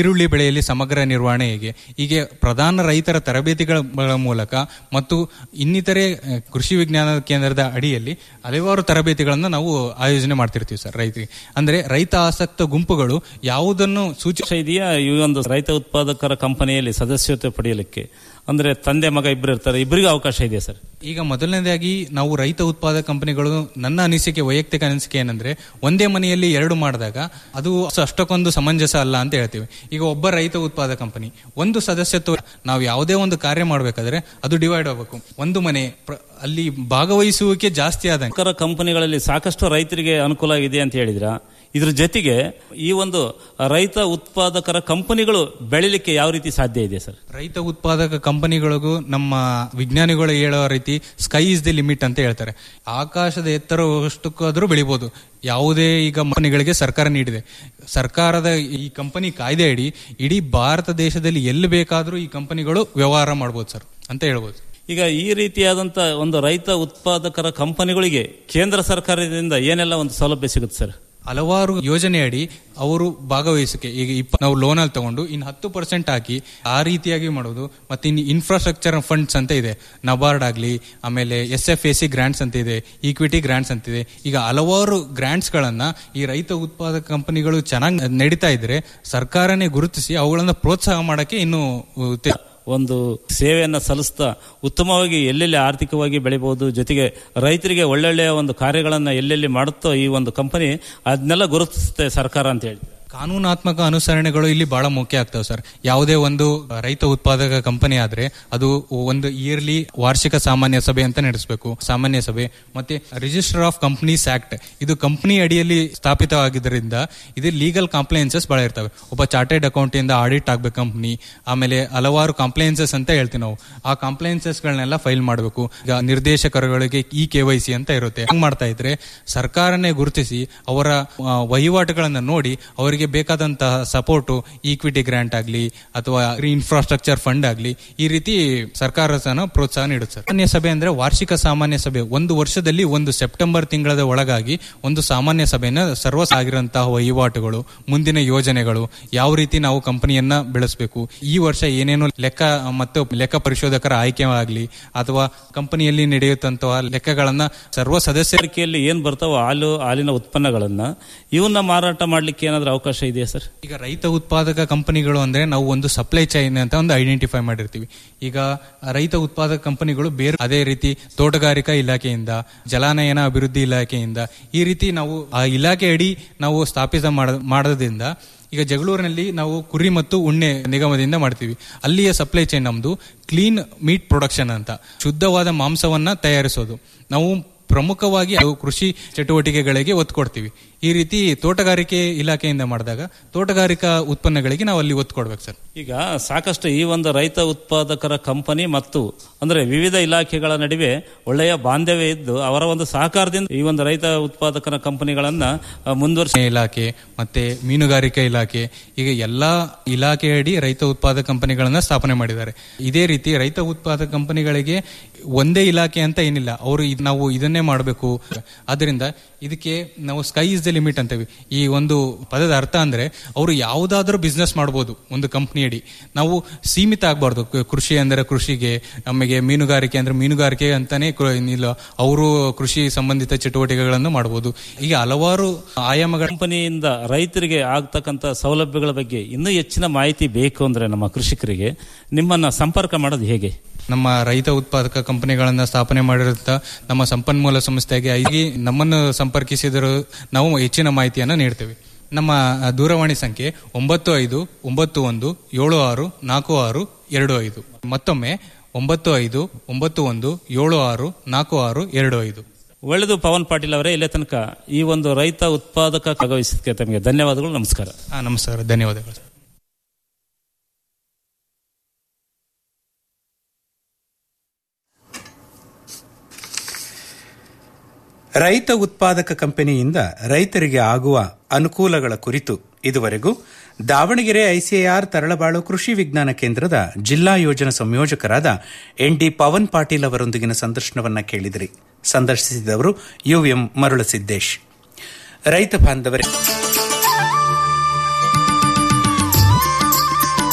ಬೆಳೆಯಲ್ಲಿ ಸಮಗ್ರ ನಿರ್ವಹಣೆ ಹೇಗೆ ಹೀಗೆ ಪ್ರಧಾನ ರೈತರ ತರಬೇತಿಗಳ ಮೂಲಕ ಮತ್ತು ಇನ್ನಿತರೆ ಅಹ್, ಕೃಷಿ ವಿಜ್ಞಾನ ಕೇಂದ್ರದ ಅಡಿಯಲ್ಲಿ ಹಲವಾರು ತರಬೇತಿಗಳನ್ನು ನಾವು ಆಯೋಜನೆ ಮಾಡ್ತಿರ್ತೀವಿ ಸರ್ ರೈತರಿಗೆ ಅಂದ್ರೆ ರೈತ ಆಸಕ್ತ ಗುಂಪುಗಳು ಯಾವುದನ್ನು ಸೂಚಿ ಇದೆಯಾ ಈ ಒಂದು ರೈತ ಉತ್ಪಾದಕರ ಕಂಪನಿಯಲ್ಲಿ ಸದಸ್ಯತೆ ಪಡೆಯಲಿಕ್ಕೆ ಅಂದ್ರೆ ತಂದೆ ಮಗ ಇಬ್ಬರು ಇರ್ತಾರೆ ಇಬ್ಬರಿಗೂ ಅವಕಾಶ ಇದೆಯಾ ಸರ್ ಈಗ ಮೊದಲನೇದಾಗಿ ನಾವು ರೈತ ಉತ್ಪಾದಕ ಕಂಪನಿಗಳು ನನ್ನ ಅನಿಸಿಕೆ ವೈಯಕ್ತಿಕ ಅನಿಸಿಕೆ ಏನಂದ್ರೆ ಒಂದೇ ಮನೆಯಲ್ಲಿ ಎರಡು ಮಾಡಿದಾಗ ಅದು ಅಷ್ಟಕ್ಕೊಂದು ಸಮಂಜಸ ಅಲ್ಲ ಅಂತ ಹೇಳ್ತೀವಿ ಈಗ ಒಬ್ಬ ರೈತ ಉತ್ಪಾದಕ ಕಂಪನಿ ಒಂದು ಸದಸ್ಯತ್ವ ನಾವು ಯಾವುದೇ ಒಂದು ಕಾರ್ಯ ಮಾಡಬೇಕಾದ್ರೆ ಅದು ಡಿವೈಡ್ ಆಗಬೇಕು ಒಂದು ಮನೆ ಪ್ರ- ಅಲ್ಲಿ ಭಾಗವಹಿಸುವಿಕೆ ಜಾಸ್ತಿ ಆದಂಗೆ ಸರ್ಕಾರ ಕಂಪನಿಗಳಲ್ಲಿ ಸಾಕಷ್ಟು ರೈತರಿಗೆ ಅನುಕೂಲ ಆಗಿದೆ ಅಂತ ಹೇಳಿದ್ರ ಇದ್ರ ಜೊತೆಗೆ ಈ ಒಂದು ರೈತ ಉತ್ಪಾದಕರ ಕಂಪನಿಗಳು ಬೆಳಿಲಿಕ್ಕೆ ಯಾವ ರೀತಿ ಸಾಧ್ಯ ಇದೆ ಸರ್ ರೈತ ಉತ್ಪಾದಕ ಕಂಪನಿಗಳಿಗೂ ನಮ್ಮ ವಿಜ್ಞಾನಿಗಳು ಹೇಳೋ ರೀತಿ ಸ್ಕೈ ಇಸ್ ದಿ ಲಿಮಿಟ್ ಅಂತ ಹೇಳ್ತಾರೆ ಆಕಾಶದ ಎತ್ತರವಷ್ಟಕ್ಕಾದ್ರೂ ಬೆಳಿಬಹುದು ಯಾವುದೇ ಈಗ ಕಂಪನಿಗಳಿಗೆ ಸರ್ಕಾರ ನೀಡಿದೆ ಸರ್ಕಾರದ ಈ ಕಂಪನಿ ಕಾಯ್ದೆ ಅಡಿ ಇಡೀ ಭಾರತ ದೇಶದಲ್ಲಿ ಎಲ್ಲಿ ಬೇಕಾದ್ರೂ ಈ ಕಂಪನಿಗಳು ವ್ಯವಹಾರ ಮಾಡ್ಬೋದು ಸರ್ ಅಂತ ಹೇಳ್ಬೋದು ಈಗ ಈ ರೀತಿಯಾದಂತ ಒಂದು ರೈತ ಉತ್ಪಾದಕರ ಕಂಪನಿಗಳಿಗೆ ಕೇಂದ್ರ ಸರ್ಕಾರದಿಂದ ಏನೆಲ್ಲ ಒಂದು ಸೌಲಭ್ಯ ಸಿಗುತ್ತೆ ಸರ್ ಹಲವಾರು ಯೋಜನೆ ಅಡಿ ಅವರು ಭಾಗವಹಿಸಿಕೆ ಈಗ ಇಪ್ಪ ನಾವು ಲೋನ್ ಅಲ್ಲಿ ತಗೊಂಡು ಇನ್ನು ಹತ್ತು ಪರ್ಸೆಂಟ್ ಹಾಕಿ ಆ ರೀತಿಯಾಗಿ ಮಾಡೋದು ಮತ್ತೆ ಇನ್ನು ಇನ್ಫ್ರಾಸ್ಟ್ರಕ್ಚರ್ ಫಂಡ್ಸ್ ಅಂತ ಇದೆ ನಬಾರ್ಡ್ ಆಗಲಿ ಆಮೇಲೆ S F A C grants ಅಂತ ಇದೆ ಈಕ್ವಿಟಿ ಗ್ರಾಂಟ್ಸ್ ಅಂತ ಇದೆ ಈಗ ಹಲವಾರು ಗ್ರಾಂಟ್ಸ್ ಗಳನ್ನ ಈ ರೈತ ಉತ್ಪಾದಕ ಕಂಪನಿಗಳು ಚೆನ್ನಾಗಿ ನಡೀತಾ ಇದ್ರೆ ಸರ್ಕಾರನೇ ಗುರುತಿಸಿ ಅವುಗಳನ್ನ ಪ್ರೋತ್ಸಾಹ ಮಾಡಕ್ಕೆ ಇನ್ನು ಉತ್ತೇ- ಒಂದು ಸೇವೆಯನ್ನ ಸಲ್ಲಿಸ್ತಾ ಉತ್ತಮವಾಗಿ ಎಲ್ಲೆಲ್ಲಿ ಆರ್ಥಿಕವಾಗಿ ಬೆಳಿಬಹುದು ಜೊತೆಗೆ ರೈತರಿಗೆ ಒಳ್ಳೊಳ್ಳೆಯ ಒಂದು ಕಾರ್ಯಗಳನ್ನ ಎಲ್ಲೆಲ್ಲಿ ಮಾಡುತ್ತೋ ಈ ಒಂದು ಕಂಪನಿ ಅದನ್ನೆಲ್ಲ ಗುರುತಿಸುತ್ತೆ ಸರ್ಕಾರ ಅಂತ ಹೇಳಿ ಕಾನೂನಾತ್ಮಕ ಅನುಸರಣೆಗಳು ಇಲ್ಲಿ ಬಹಳ ಮುಖ್ಯ ಆಗ್ತವೆ ಸರ್ ಯಾವುದೇ ಒಂದು ರೈತ ಉತ್ಪಾದಕ ಕಂಪನಿ ಆದ್ರೆ ಅದು ಒಂದು ಇಯರ್ಲಿ ವಾರ್ಷಿಕ ಸಾಮಾನ್ಯ ಸಭೆ ಅಂತ ನಡೆಸಬೇಕು ಸಾಮಾನ್ಯ ಸಭೆ ಮತ್ತೆ ರಿಜಿಸ್ಟರ್ ಆಫ್ ಕಂಪನೀಸ್ ಆಕ್ಟ್ ಇದು ಕಂಪನಿ ಅಡಿಯಲ್ಲಿ ಸ್ಥಾಪಿತವಾಗಿದ್ದರಿಂದ ಇದು ಲೀಗಲ್ ಕಾಂಪ್ಲೈನ್ಸಸ್ ಬಹಳ ಇರ್ತವೆ ಒಬ್ಬ ಚಾರ್ಟೆಡ್ ಅಕೌಂಟ್ ಇಂದ ಆಡಿಟ್ ಆಗ್ಬೇಕು ಕಂಪನಿ ಆಮೇಲೆ ಹಲವಾರು ಕಾಂಪ್ಲೈನ್ಸಸ್ ಅಂತ ಹೇಳ್ತೀವಿ ನಾವು ಆ ಕಾಂಪ್ಲೈನ್ಸಸ್ ಗಳನ್ನೆಲ್ಲ ಫೈಲ್ ಮಾಡಬೇಕು ಈಗ ನಿರ್ದೇಶಕರುಗಳಿಗೆ ಇ ಕೆ ವೈ ಸಿ ಅಂತ ಇರುತ್ತೆ ಹಂಗ್ ಮಾಡ್ತಾ ಇದ್ರೆ ಸರ್ಕಾರನೇ ಗುರುತಿಸಿ ಅವರ ಆ, ವಹಿವಾಟುಗಳನ್ನ ನೋಡಿ ಅವರಿಗೆ ಬೇಕಾದಂತಹ ಸಪೋರ್ಟು ಈಕ್ವಿಟಿ ಗ್ರಾಂಟ್ ಆಗಲಿ ಅಥವಾ ಇನ್ಫ್ರಾಸ್ಟ್ರಕ್ಚರ್ ಫಂಡ್ ಆಗಲಿ ಈ ರೀತಿ ಸರ್ಕಾರ ಸಹ ಪ್ರೋತ್ಸಾಹ ನೀಡುತ್ತೆ ಸರ್ ಸಾಮಾನ್ಯ ಸಭೆ ಅಂದ್ರೆ ವಾರ್ಷಿಕ ಸಾಮಾನ್ಯ ಸಭೆ ಒಂದು ವರ್ಷದಲ್ಲಿ ಒಂದು ಸೆಪ್ಟೆಂಬರ್ ತಿಂಗಳದ ಒಳಗಾಗಿ ಒಂದು ಸಾಮಾನ್ಯ ಸಭೆನ ಸರ್ವ ಆಗಿರಂತಹ ವಹಿವಾಟುಗಳು ಮುಂದಿನ ಯೋಜನೆಗಳು ಯಾವ ರೀತಿ ನಾವು ಕಂಪನಿಯನ್ನ ಬೆಳೆಸಬೇಕು ಈ ವರ್ಷ ಏನೇನು ಲೆಕ್ಕ ಮತ್ತು ಲೆಕ್ಕ ಪರಿಶೋಧಕರ ಆಯ್ಕೆ ಆಗಲಿ ಅಥವಾ ಕಂಪನಿಯಲ್ಲಿ ನಡೆಯುತ್ತಂತಹ ಲೆಕ್ಕಗಳನ್ನ ಸರ್ವ ಸದಸ್ಯರಿಕೆಯಲ್ಲಿ ಏನ್ ಬರ್ತಾವೋ ಹಾಲು ಹಾಲಿನ ಉತ್ಪನ್ನಗಳನ್ನ ಇವನ್ನ ಮಾರಾಟ ಮಾಡ್ಲಿಕ್ಕೆ ಏನಾದ್ರೂ ಅವಕಾಶ ಇದೆಯಾ ಸರ್ ಈಗ ರೈತ ಉತ್ಪಾದಕ ಕಂಪನಿಗಳು ಅಂದ್ರೆ ನಾವು ಒಂದು ಸಪ್ಲೈ ಚೈನ್ ಅಂತ ಒಂದು ಐಡೆಂಟಿಫೈ ಮಾಡಿರ್ತೀವಿ ಈಗ ರೈತ ಉತ್ಪಾದಕ ಕಂಪನಿಗಳು ಬೇರೆ ಅದೇ ರೀತಿ ತೋಟಗಾರಿಕಾ ಇಲಾಖೆಯಿಂದ ಜಲಾನಯನ ಅಭಿವೃದ್ಧಿ ಇಲಾಖೆಯಿಂದ ಈ ರೀತಿ ನಾವು ಆ ಇಲಾಖೆ ಅಡಿ ನಾವು ಸ್ಥಾಪಿತ ಮಾಡ- ಮಾಡೋದ್ರಿಂದ ಈಗ ಜಗಳೂರಿನಲ್ಲಿ ನಾವು ಕುರಿ ಮತ್ತು ಉಣ್ಣೆ ನಿಗಮದಿಂದ ಮಾಡ್ತೀವಿ ಅಲ್ಲಿಯ ಸಪ್ಲೈ ಚೈನ್ ನಮ್ದು ಕ್ಲೀನ್ ಮೀಟ್ ಪ್ರೊಡಕ್ಷನ್ ಅಂತ ಶುದ್ಧವಾದ ಮಾಂಸವನ್ನ ತಯಾರಿಸೋದು ನಾವು ಪ್ರಮುಖವಾಗಿ ನಾವು ಕೃಷಿ ಚಟುವಟಿಕೆಗಳಿಗೆ ಒತ್ತು ಕೊಡ್ತೀವಿ ಈ ರೀತಿ ತೋಟಗಾರಿಕೆ ಇಲಾಖೆಯಿಂದ ಮಾಡಿದಾಗ ತೋಟಗಾರಿಕಾ ಉತ್ಪನ್ನಗಳಿಗೆ ನಾವು ಅಲ್ಲಿ ಒತ್ತು ಕೊಡ್ಬೇಕು ಸರ್ ಈಗ ಸಾಕಷ್ಟು ಈ ಒಂದು ರೈತ ಉತ್ಪಾದಕರ ಕಂಪನಿ ಮತ್ತು ಅಂದ್ರೆ ವಿವಿಧ ಇಲಾಖೆಗಳ ನಡುವೆ ಒಳ್ಳೆಯ ಬಾಂಧವ್ಯ ಇದ್ದು ಅವರ ಒಂದು ಸಹಕಾರದಿಂದ ಈ ಒಂದು ರೈತ ಉತ್ಪಾದಕರ ಕಂಪನಿಗಳನ್ನ ಆ, ಮುಂದುವರಿಸ ಇಲಾಖೆ ಮತ್ತೆ ಮೀನುಗಾರಿಕೆ ಇಲಾಖೆ ಈಗ ಎಲ್ಲಾ ಇಲಾಖೆಯಡಿ ರೈತ ಉತ್ಪಾದಕ ಕಂಪನಿಗಳನ್ನ ಸ್ಥಾಪನೆ ಮಾಡಿದ್ದಾರೆ ಇದೇ ರೀತಿ ರೈತ ಉತ್ಪಾದಕ ಕಂಪನಿಗಳಿಗೆ ಒಂದೇ ಇಲಾಖೆ ಅಂತ ಏನಿಲ್ಲ ಅವರು ಇದ್- ನಾವು ಇದನ್ನೇ ಮಾಡಬೇಕು ಆದ್ರಿಂದ ಇದಕ್ಕೆ ನಾವು ಸ್ಕೈ ಇಸ್ ದ ಲಿಮಿಟ್ ಅಂತೇವೆ ಈ ಒಂದು ಪದದ ಅರ್ಥ ಅಂದ್ರೆ ಅವರು ಯಾವುದಾದ್ರೂ ಬಿಸ್ನೆಸ್ ಮಾಡಬಹುದು ಒಂದು ಕಂಪ್ನಿ ಅಡಿ ನಾವು ಸೀಮಿತ ಆಗಬಾರ್ದು ಕೃಷಿ ಅಂದ್ರೆ ಕೃಷಿಗೆ ನಮಗೆ ಮೀನುಗಾರಿಕೆ ಅಂದ್ರೆ ಮೀನುಗಾರಿಕೆ ಅಂತಾನೆ ಕು- ಇಲ್ಲ ಅವರು ಕೃಷಿ ಸಂಬಂಧಿತ ಚಟುವಟಿಕೆಗಳನ್ನು ಮಾಡಬಹುದು ಈಗ ಹಲವಾರು ಆಯಾಮಗಳ ಕಂಪನಿಯಿಂದ ರೈತರಿಗೆ ಆಗ್ತಕ್ಕಂಥ ಸೌಲಭ್ಯಗಳ ಬಗ್ಗೆ ಇನ್ನೂ ಹೆಚ್ಚಿನ ಮಾಹಿತಿ ಬೇಕು ಅಂದ್ರೆ ನಮ್ಮ ಕೃಷಿಕರಿಗೆ ನಿಮ್ಮನ್ನ ಸಂಪರ್ಕ ಮಾಡೋದು ಹೇಗೆ ನಮ್ಮ ರೈತ ಉತ್ಪಾದಕ ಕಂಪನಿಗಳನ್ನ ಸ್ಥಾಪನೆ ಮಾಡಿರುತ್ತ ನಮ್ಮ ಸಂಪನ್ಮೂಲ ಸಂಸ್ಥೆಗೆ ಐಗಿ ನಮ್ಮನ್ನು ಸಂಪರ್ಕಿಸಿದರೂ ನಾವು ಹೆಚ್ಚಿನ ಮಾಹಿತಿಯನ್ನು ನೀಡ್ತೇವೆ ನಮ್ಮ ಆ, ದೂರವಾಣಿ ಸಂಖ್ಯೆ ಒಂಬತ್ತು ಐದು ಒಂಬತ್ತು ಒಂದು ಏಳು ಆರು ನಾಲ್ಕು ಆರು ಎರಡು ಐದು ಮತ್ತೊಮ್ಮೆ ಒಂಬತ್ತು ಐದು ಒಂಬತ್ತು ಒಂದು ಏಳು ಆರು ನಾಲ್ಕು ಆರು ಎರಡು ಐದು ಒಳ್ಳೆದು ಪವನ್ ಪಾಟೀಲ್ ಅವರೇ ಇಲ್ಲೇ ತನಕ ಈ ಒಂದು ರೈತ ಉತ್ಪಾದಕ ಭಾಗವಹಿಸಿದ್ದಕ್ಕೆ ತಮಗೆ ಧನ್ಯವಾದಗಳು ನಮಸ್ಕಾರ ಆ, ನಮಸ್ಕಾರ ಧನ್ಯವಾದಗಳು ರೈತ ಉತ್ಪಾದಕ ಕಂಪನಿಯಿಂದ ರೈತರಿಗೆ ಆಗುವ ಅನುಕೂಲಗಳ ಕುರಿತು ಇದುವರೆಗೂ ದಾವಣಗೆರೆ ಐಸಿಎಆರ್ ತರಳಬಾಳು ಕೃಷಿ ವಿಜ್ಞಾನ ಕೇಂದ್ರದ ಜಿಲ್ಲಾ ಯೋಜನಾ ಸಂಯೋಜಕರಾದ ಎನ್ ಡಿ ಪವನ್ ಪಾಟೀಲ್ ಅವರೊಂದಿಗಿನ ಸಂದರ್ಶನವನ್ನ ಕೇಳಿದಿರಿ ಸಂದರ್ಶಿಸಿದವರು ಯುಎಂ ಮರುಳಸಿದ್ದೇಶ್ ರೈತ ಬಾಂಧವರೇ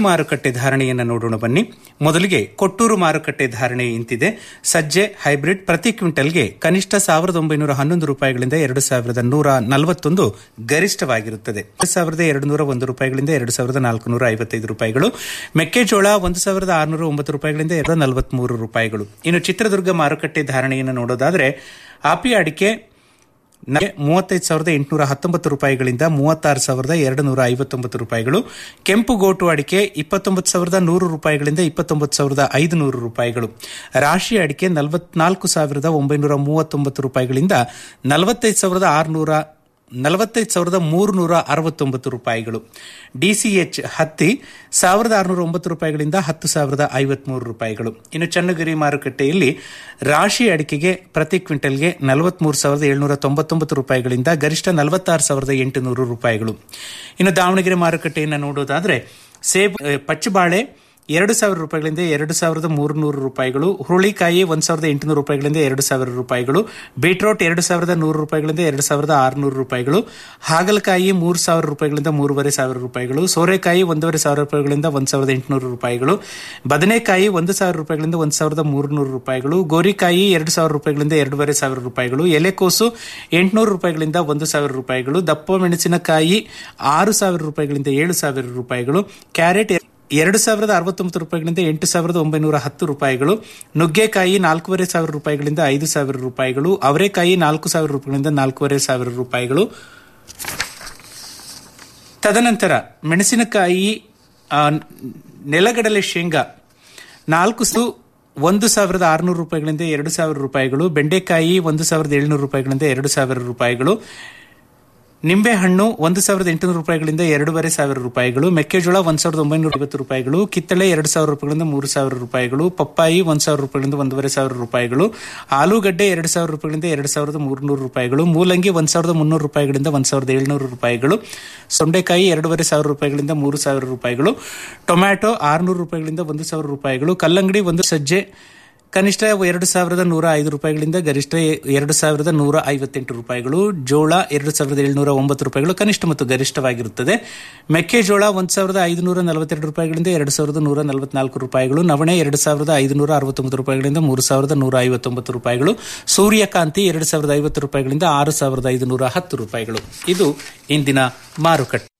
ಮಾರುಕಟ್ಟೆ ಧಾರಣೆಯನ್ನು ನೋಡೋಣ ಬನ್ನಿ ಮೊದಲಿಗೆ ಕೊಟ್ಟೂರು ಮಾರುಕಟ್ಟೆ ಧಾರಣೆ ಇಂತಿದೆ ಸಜ್ಜೆ ಹೈಬ್ರಿಡ್ ಪ್ರತಿ ಕ್ವಿಂಟಲ್ಗೆ ಕನಿಷ್ಠ ಸಾವಿರದ ಒಂಬೈನೂರ ಹನ್ನೊಂದು ರೂಪಾಯಿಗಳಿಂದ ಎರಡು ಸಾವಿರದ ನೂರ ನಲವತ್ತೊಂದು ಗರಿಷ್ಠವಾಗಿರುತ್ತದೆ ಎರಡು ಸಾವಿರದ ಎರಡು ನೂರ ಒಂದು ರೂಪಾಯಿಗಳಿಂದ ಎರಡು ಸಾವಿರದ ನಾಲ್ಕುನೂರ ಐವತ್ತೈದು ರೂಪಾಯಿಗಳು ಮೆಕ್ಕೆಜೋಳ ಒಂದು ಸಾವಿರದ ಆರುನೂರ ಒಂಬತ್ತು ರೂಪಾಯಿಗಳಿಂದ ಎರಡು ನಲವತ್ಮೂರು ರೂಪಾಯಿಗಳು ಇನ್ನು ಚಿತ್ರದುರ್ಗ ಮಾರುಕಟ್ಟೆ ಧಾರಣೆಯನ್ನು ನೋಡೋದಾದ್ರೆ ಆಪಿ ಅಡಿಕೆ ಮೂವತ್ತೈದು ಸಾವಿರದ ಎಂಟುನೂರ ಹತ್ತೊಂಬತ್ತು ರೂಪಾಯಿಗಳಿಂದ ಮೂವತ್ತಾರು ಸಾವಿರದ ಎರಡು ನೂರ ಐವತ್ತೊಂಬತ್ತು ರೂಪಾಯಿಗಳು ಕೆಂಪು ಗೋಟು ಅಡಿಕೆ ಇಪ್ಪತ್ತೊಂಬತ್ತು ಸಾವಿರದ ನೂರು ರೂಪಾಯಿಗಳಿಂದ ಇಪ್ಪತ್ತೊಂಬತ್ತು ಸಾವಿರದ ಐದು ನೂರು ರೂಪಾಯಿಗಳು ರಾಶಿ ಅಡಿಕೆ ನಲವತ್ನಾಲ್ಕು ಸಾವಿರದ ಒಂಬೈನೂರ ಮೂವತ್ತೊಂಬತ್ತು ರೂಪಾಯಿಗಳಿಂದ ನಲವತ್ತೈದು ಸಾವಿರದ ಆರುನೂರ ನಲವತ್ತೈದು ಸಾವಿರದ ಮೂರುನೂರ ಅರವತ್ತೊಂಬತ್ತು ರೂಪಾಯಿಗಳು ಡಿಸಿಎಚ್ ಹತ್ತಿ ಸಾವಿರದ ಆರುನೂರ ಒಂಬತ್ತು ರೂಪಾಯಿಗಳಿಂದ ಹತ್ತು ಸಾವಿರದ ಐವತ್ಮೂರು ರೂಪಾಯಿಗಳು ಇನ್ನು ಚನ್ನಗಿರಿ ಮಾರುಕಟ್ಟೆಯಲ್ಲಿ ರಾಶಿ ಅಡಿಕೆಗೆ ಪ್ರತಿ ಕ್ವಿಂಟಲ್ಗೆ ನಲವತ್ಮೂರು ಸಾವಿರದ ಏಳುನೂರ ತೊಂಬತ್ತೊಂಬತ್ತು ರೂಪಾಯಿಗಳಿಂದ ಗರಿಷ್ಠ ನಲವತ್ತಾರು ಸಾವಿರದ ಎಂಟುನೂರು ರೂಪಾಯಿಗಳು ಇನ್ನು ದಾವಣಗೆರೆ ಮಾರುಕಟ್ಟೆಯನ್ನು ನೋಡೋದಾದ್ರೆ ಸೇಬು ಪಚ್ಚಬಾಳೆ ಎರಡು ಸಾವಿರ ರೂಪಾಯಿಗಳಿಂದ ಎರಡು ಸಾವಿರದ ಮೂರುನೂರು ರೂಪಾಯಿಗಳು ಹುರುಳಿಕಾಯಿ ಒಂದು ಸಾವಿರದ ಎಂಟುನೂರು ರೂಪಾಯಿಗಳಿಂದ ಎರಡು ಸಾವಿರ ರೂಪಾಯಿಗಳು ಬೀಟ್ರೋಟ್ ಎರಡು ಸಾವಿರದ ನೂರು ರೂಪಾಯಿಗಳಿಂದ ಎರಡು ಸಾವಿರದ ಆರುನೂರು ರೂಪಾಯಿಗಳು ಹಾಗಲಕಾಯಿ ಮೂರು ಸಾವಿರ ರೂಪಾಯಿಗಳಿಂದ ಮೂರುವರೆ ಸಾವಿರ ರೂಪಾಯಿಗಳು ಸೋರೆಕಾಯಿ ಒಂದೂವರೆ ಸಾವಿರ ರೂಪಾಯಿಗಳಿಂದ ಒಂದು ಸಾವಿರದ ಎಂಟುನೂರು ರೂಪಾಯಿಗಳು ಬದನೆಕಾಯಿ ಒಂದು ಸಾವಿರ ರೂಪಾಯಿಗಳಿಂದ ಒಂದು ಸಾವಿರದ ಮೂರುನೂರು ರೂಪಾಯಿಗಳು ಗೋರಿಕಾಯಿ ಎರಡು ಸಾವಿರ ರೂಪಾಯಿಗಳಿಂದ ಎರಡೂವರೆ ಸಾವಿರ ರೂಪಾಯಿಗಳು ಎಲೆಕೋಸು ಎಂಟುನೂರು ರೂಪಾಯಿಗಳಿಂದ ಒಂದು ಸಾವಿರ ರೂಪಾಯಿಗಳು ದಪ್ಪ ಮೆಣಸಿನಕಾಯಿ ಆರು ಸಾವಿರ ರೂಪಾಯಿಗಳಿಂದ ಏಳು ಸಾವಿರ ರೂಪಾಯಿಗಳು ಕ್ಯಾರೆಟ್ ಎರಡು ಸಾವಿರದ ಅರವತ್ತೊಂಬತ್ತು ರೂಪಾಯಿಗಳಿಂದ ಎಂಟು ಸಾವಿರದ ಒಂಬೈನೂರ ಹತ್ತು ರೂಪಾಯಿಗಳು ನುಗ್ಗೆಕಾಯಿ ನಾಲ್ಕೂವರೆ ಸಾವಿರ ರೂಪಾಯಿಗಳಿಂದ ಐದು ಸಾವಿರ ರೂಪಾಯಿಗಳು ಅವರೆಕಾಯಿ ನಾಲ್ಕು ಸಾವಿರ ರೂಪಾಯಿಗಳಿಂದ ನಾಲ್ಕೂವರೆ ಸಾವಿರ ರೂಪಾಯಿಗಳು ತದನಂತರ ಮೆಣಸಿನಕಾಯಿ ನೆಲಗಡಲೆ ಶೇಂಗಾ ನಾಲ್ಕು ಒಂದು ಸಾವಿರದ ಆರುನೂರು ರೂಪಾಯಿಗಳಿಂದ ಎರಡು ಸಾವಿರ ರೂಪಾಯಿಗಳು ಬೆಂಡೆಕಾಯಿ ಒಂದು ಸಾವಿರದ ಏಳುನೂರು ರೂಪಾಯಿಗಳಿಂದ ಎರಡು ಸಾವಿರ ರೂಪಾಯಿಗಳು ನಿಂಬೆಹಣ್ಣು ಒಂದು ಸಾವಿರದ ಎಂಟುನೂರು ರೂಪಾಯಿಗಳಿಂದ ಎರಡೂವರೆ ಸಾವಿರ ರೂಪಾಯಿಗಳು ಮೆಕ್ಕೆಜೋಳ ಒಂದು ಸಾವಿರದ ಒಂಬೈನೂರ ಐವತ್ತು ರೂಪಾಯಿಗಳು ಕಿತ್ತಳೆ ಎರಡು ಸಾವಿರ ರೂಪಾಯಿಗಳಿಂದ ಮೂರು ಸಾವಿರ ರೂಪಾಯಿಗಳು ಪಪ್ಪಾಯಿ ಒಂದು ಸಾವಿರ ರೂಪಾಯಿಗಳಿಂದ ಒಂದೂವರೆ ಸಾವಿರ ರೂಪಾಯಿಗಳು ಆಲೂಗಡ್ಡೆ ಎರಡು ಸಾವಿರ ರೂಪಾಯಿಗಳಿಂದ ಎರಡು ಸಾವಿರದ ಮೂರುನೂರು ರೂಪಾಯಿಗಳು ಮೂಲಂಗಿ ಒಂದು ಸಾವಿರದ ಮುನ್ನೂರು ರೂಪಾಯಿಗಳಿಂದ ಒಂದು ಸಾವಿರದ ಏಳುನೂರು ರೂಪಾಯಿಗಳು ಸೊಂಡೆಕಾಯಿ ಎರಡೂವರೆ ಸಾವಿರ ರೂಪಾಯಿಗಳಿಂದ ಮೂರು ಸಾವಿರ ರೂಪಾಯಿಗಳು ಟೊಮ್ಯಾಟೊ ಆರುನೂರು ರೂಪಾಯಿಗಳಿಂದ ಒಂದು ಸಾವಿರ ರೂಪಾಯಿಗಳು ಕಲ್ಲಂಗಡಿ ಒಂದು ಸಜ್ಜೆ ಕನಿಷ್ಠ ಎರಡು ಸಾವಿರದ ನೂರ ಐದು ರೂಪಾಯಿಗಳಿಂದ ಗರಿಷ್ಠ ಎರಡು ಸಾವಿರದ ನೂರ ಐವತ್ತೆಂಟು ರೂಪಾಯಿಗಳು ಜೋಳ ಎರಡು ಸಾವಿರದ ಏಳುನೂರ ಒಂಬತ್ತು ರೂಪಾಯಿಗಳು ಕನಿಷ್ಠ ಮತ್ತು ಗರಿಷ್ಠವಾಗಿರುತ್ತದೆ ಮೆಕ್ಕೆಜೋಳ ಒಂದು ಸಾವಿರದ ಐದುನೂರ ನಲವತ್ತೆರಡು ರೂಪಾಯಿಗಳಿಂದ ಎರಡು ಸಾವಿರದ ನೂರ ನಲವತ್ನಾಲ್ಕು ರೂಪಾಯಿಗಳು ನವಣೆ ಎರಡು ಸಾವಿರದ ಐದುನೂರ ಅರವತ್ತೊಂಬತ್ತು ರೂಪಾಯಿಗಳಿಂದ ಮೂರು ಸಾವಿರದ ನೂರ ಐವತ್ತೊಂಬತ್ತು ರೂಪಾಯಿಗಳು ಸೂರ್ಯಕಾಂತಿ ಎರಡು ಸಾವಿರದ ಐವತ್ತು ರೂಪಾಯಿಗಳಿಂದ ಆರು ಸಾವಿರದ ಐದುನೂರ ಹತ್ತು ರೂಪಾಯಿಗಳು ಇದು ಇಂದಿನ ಮಾರುಕಟ್ಟೆ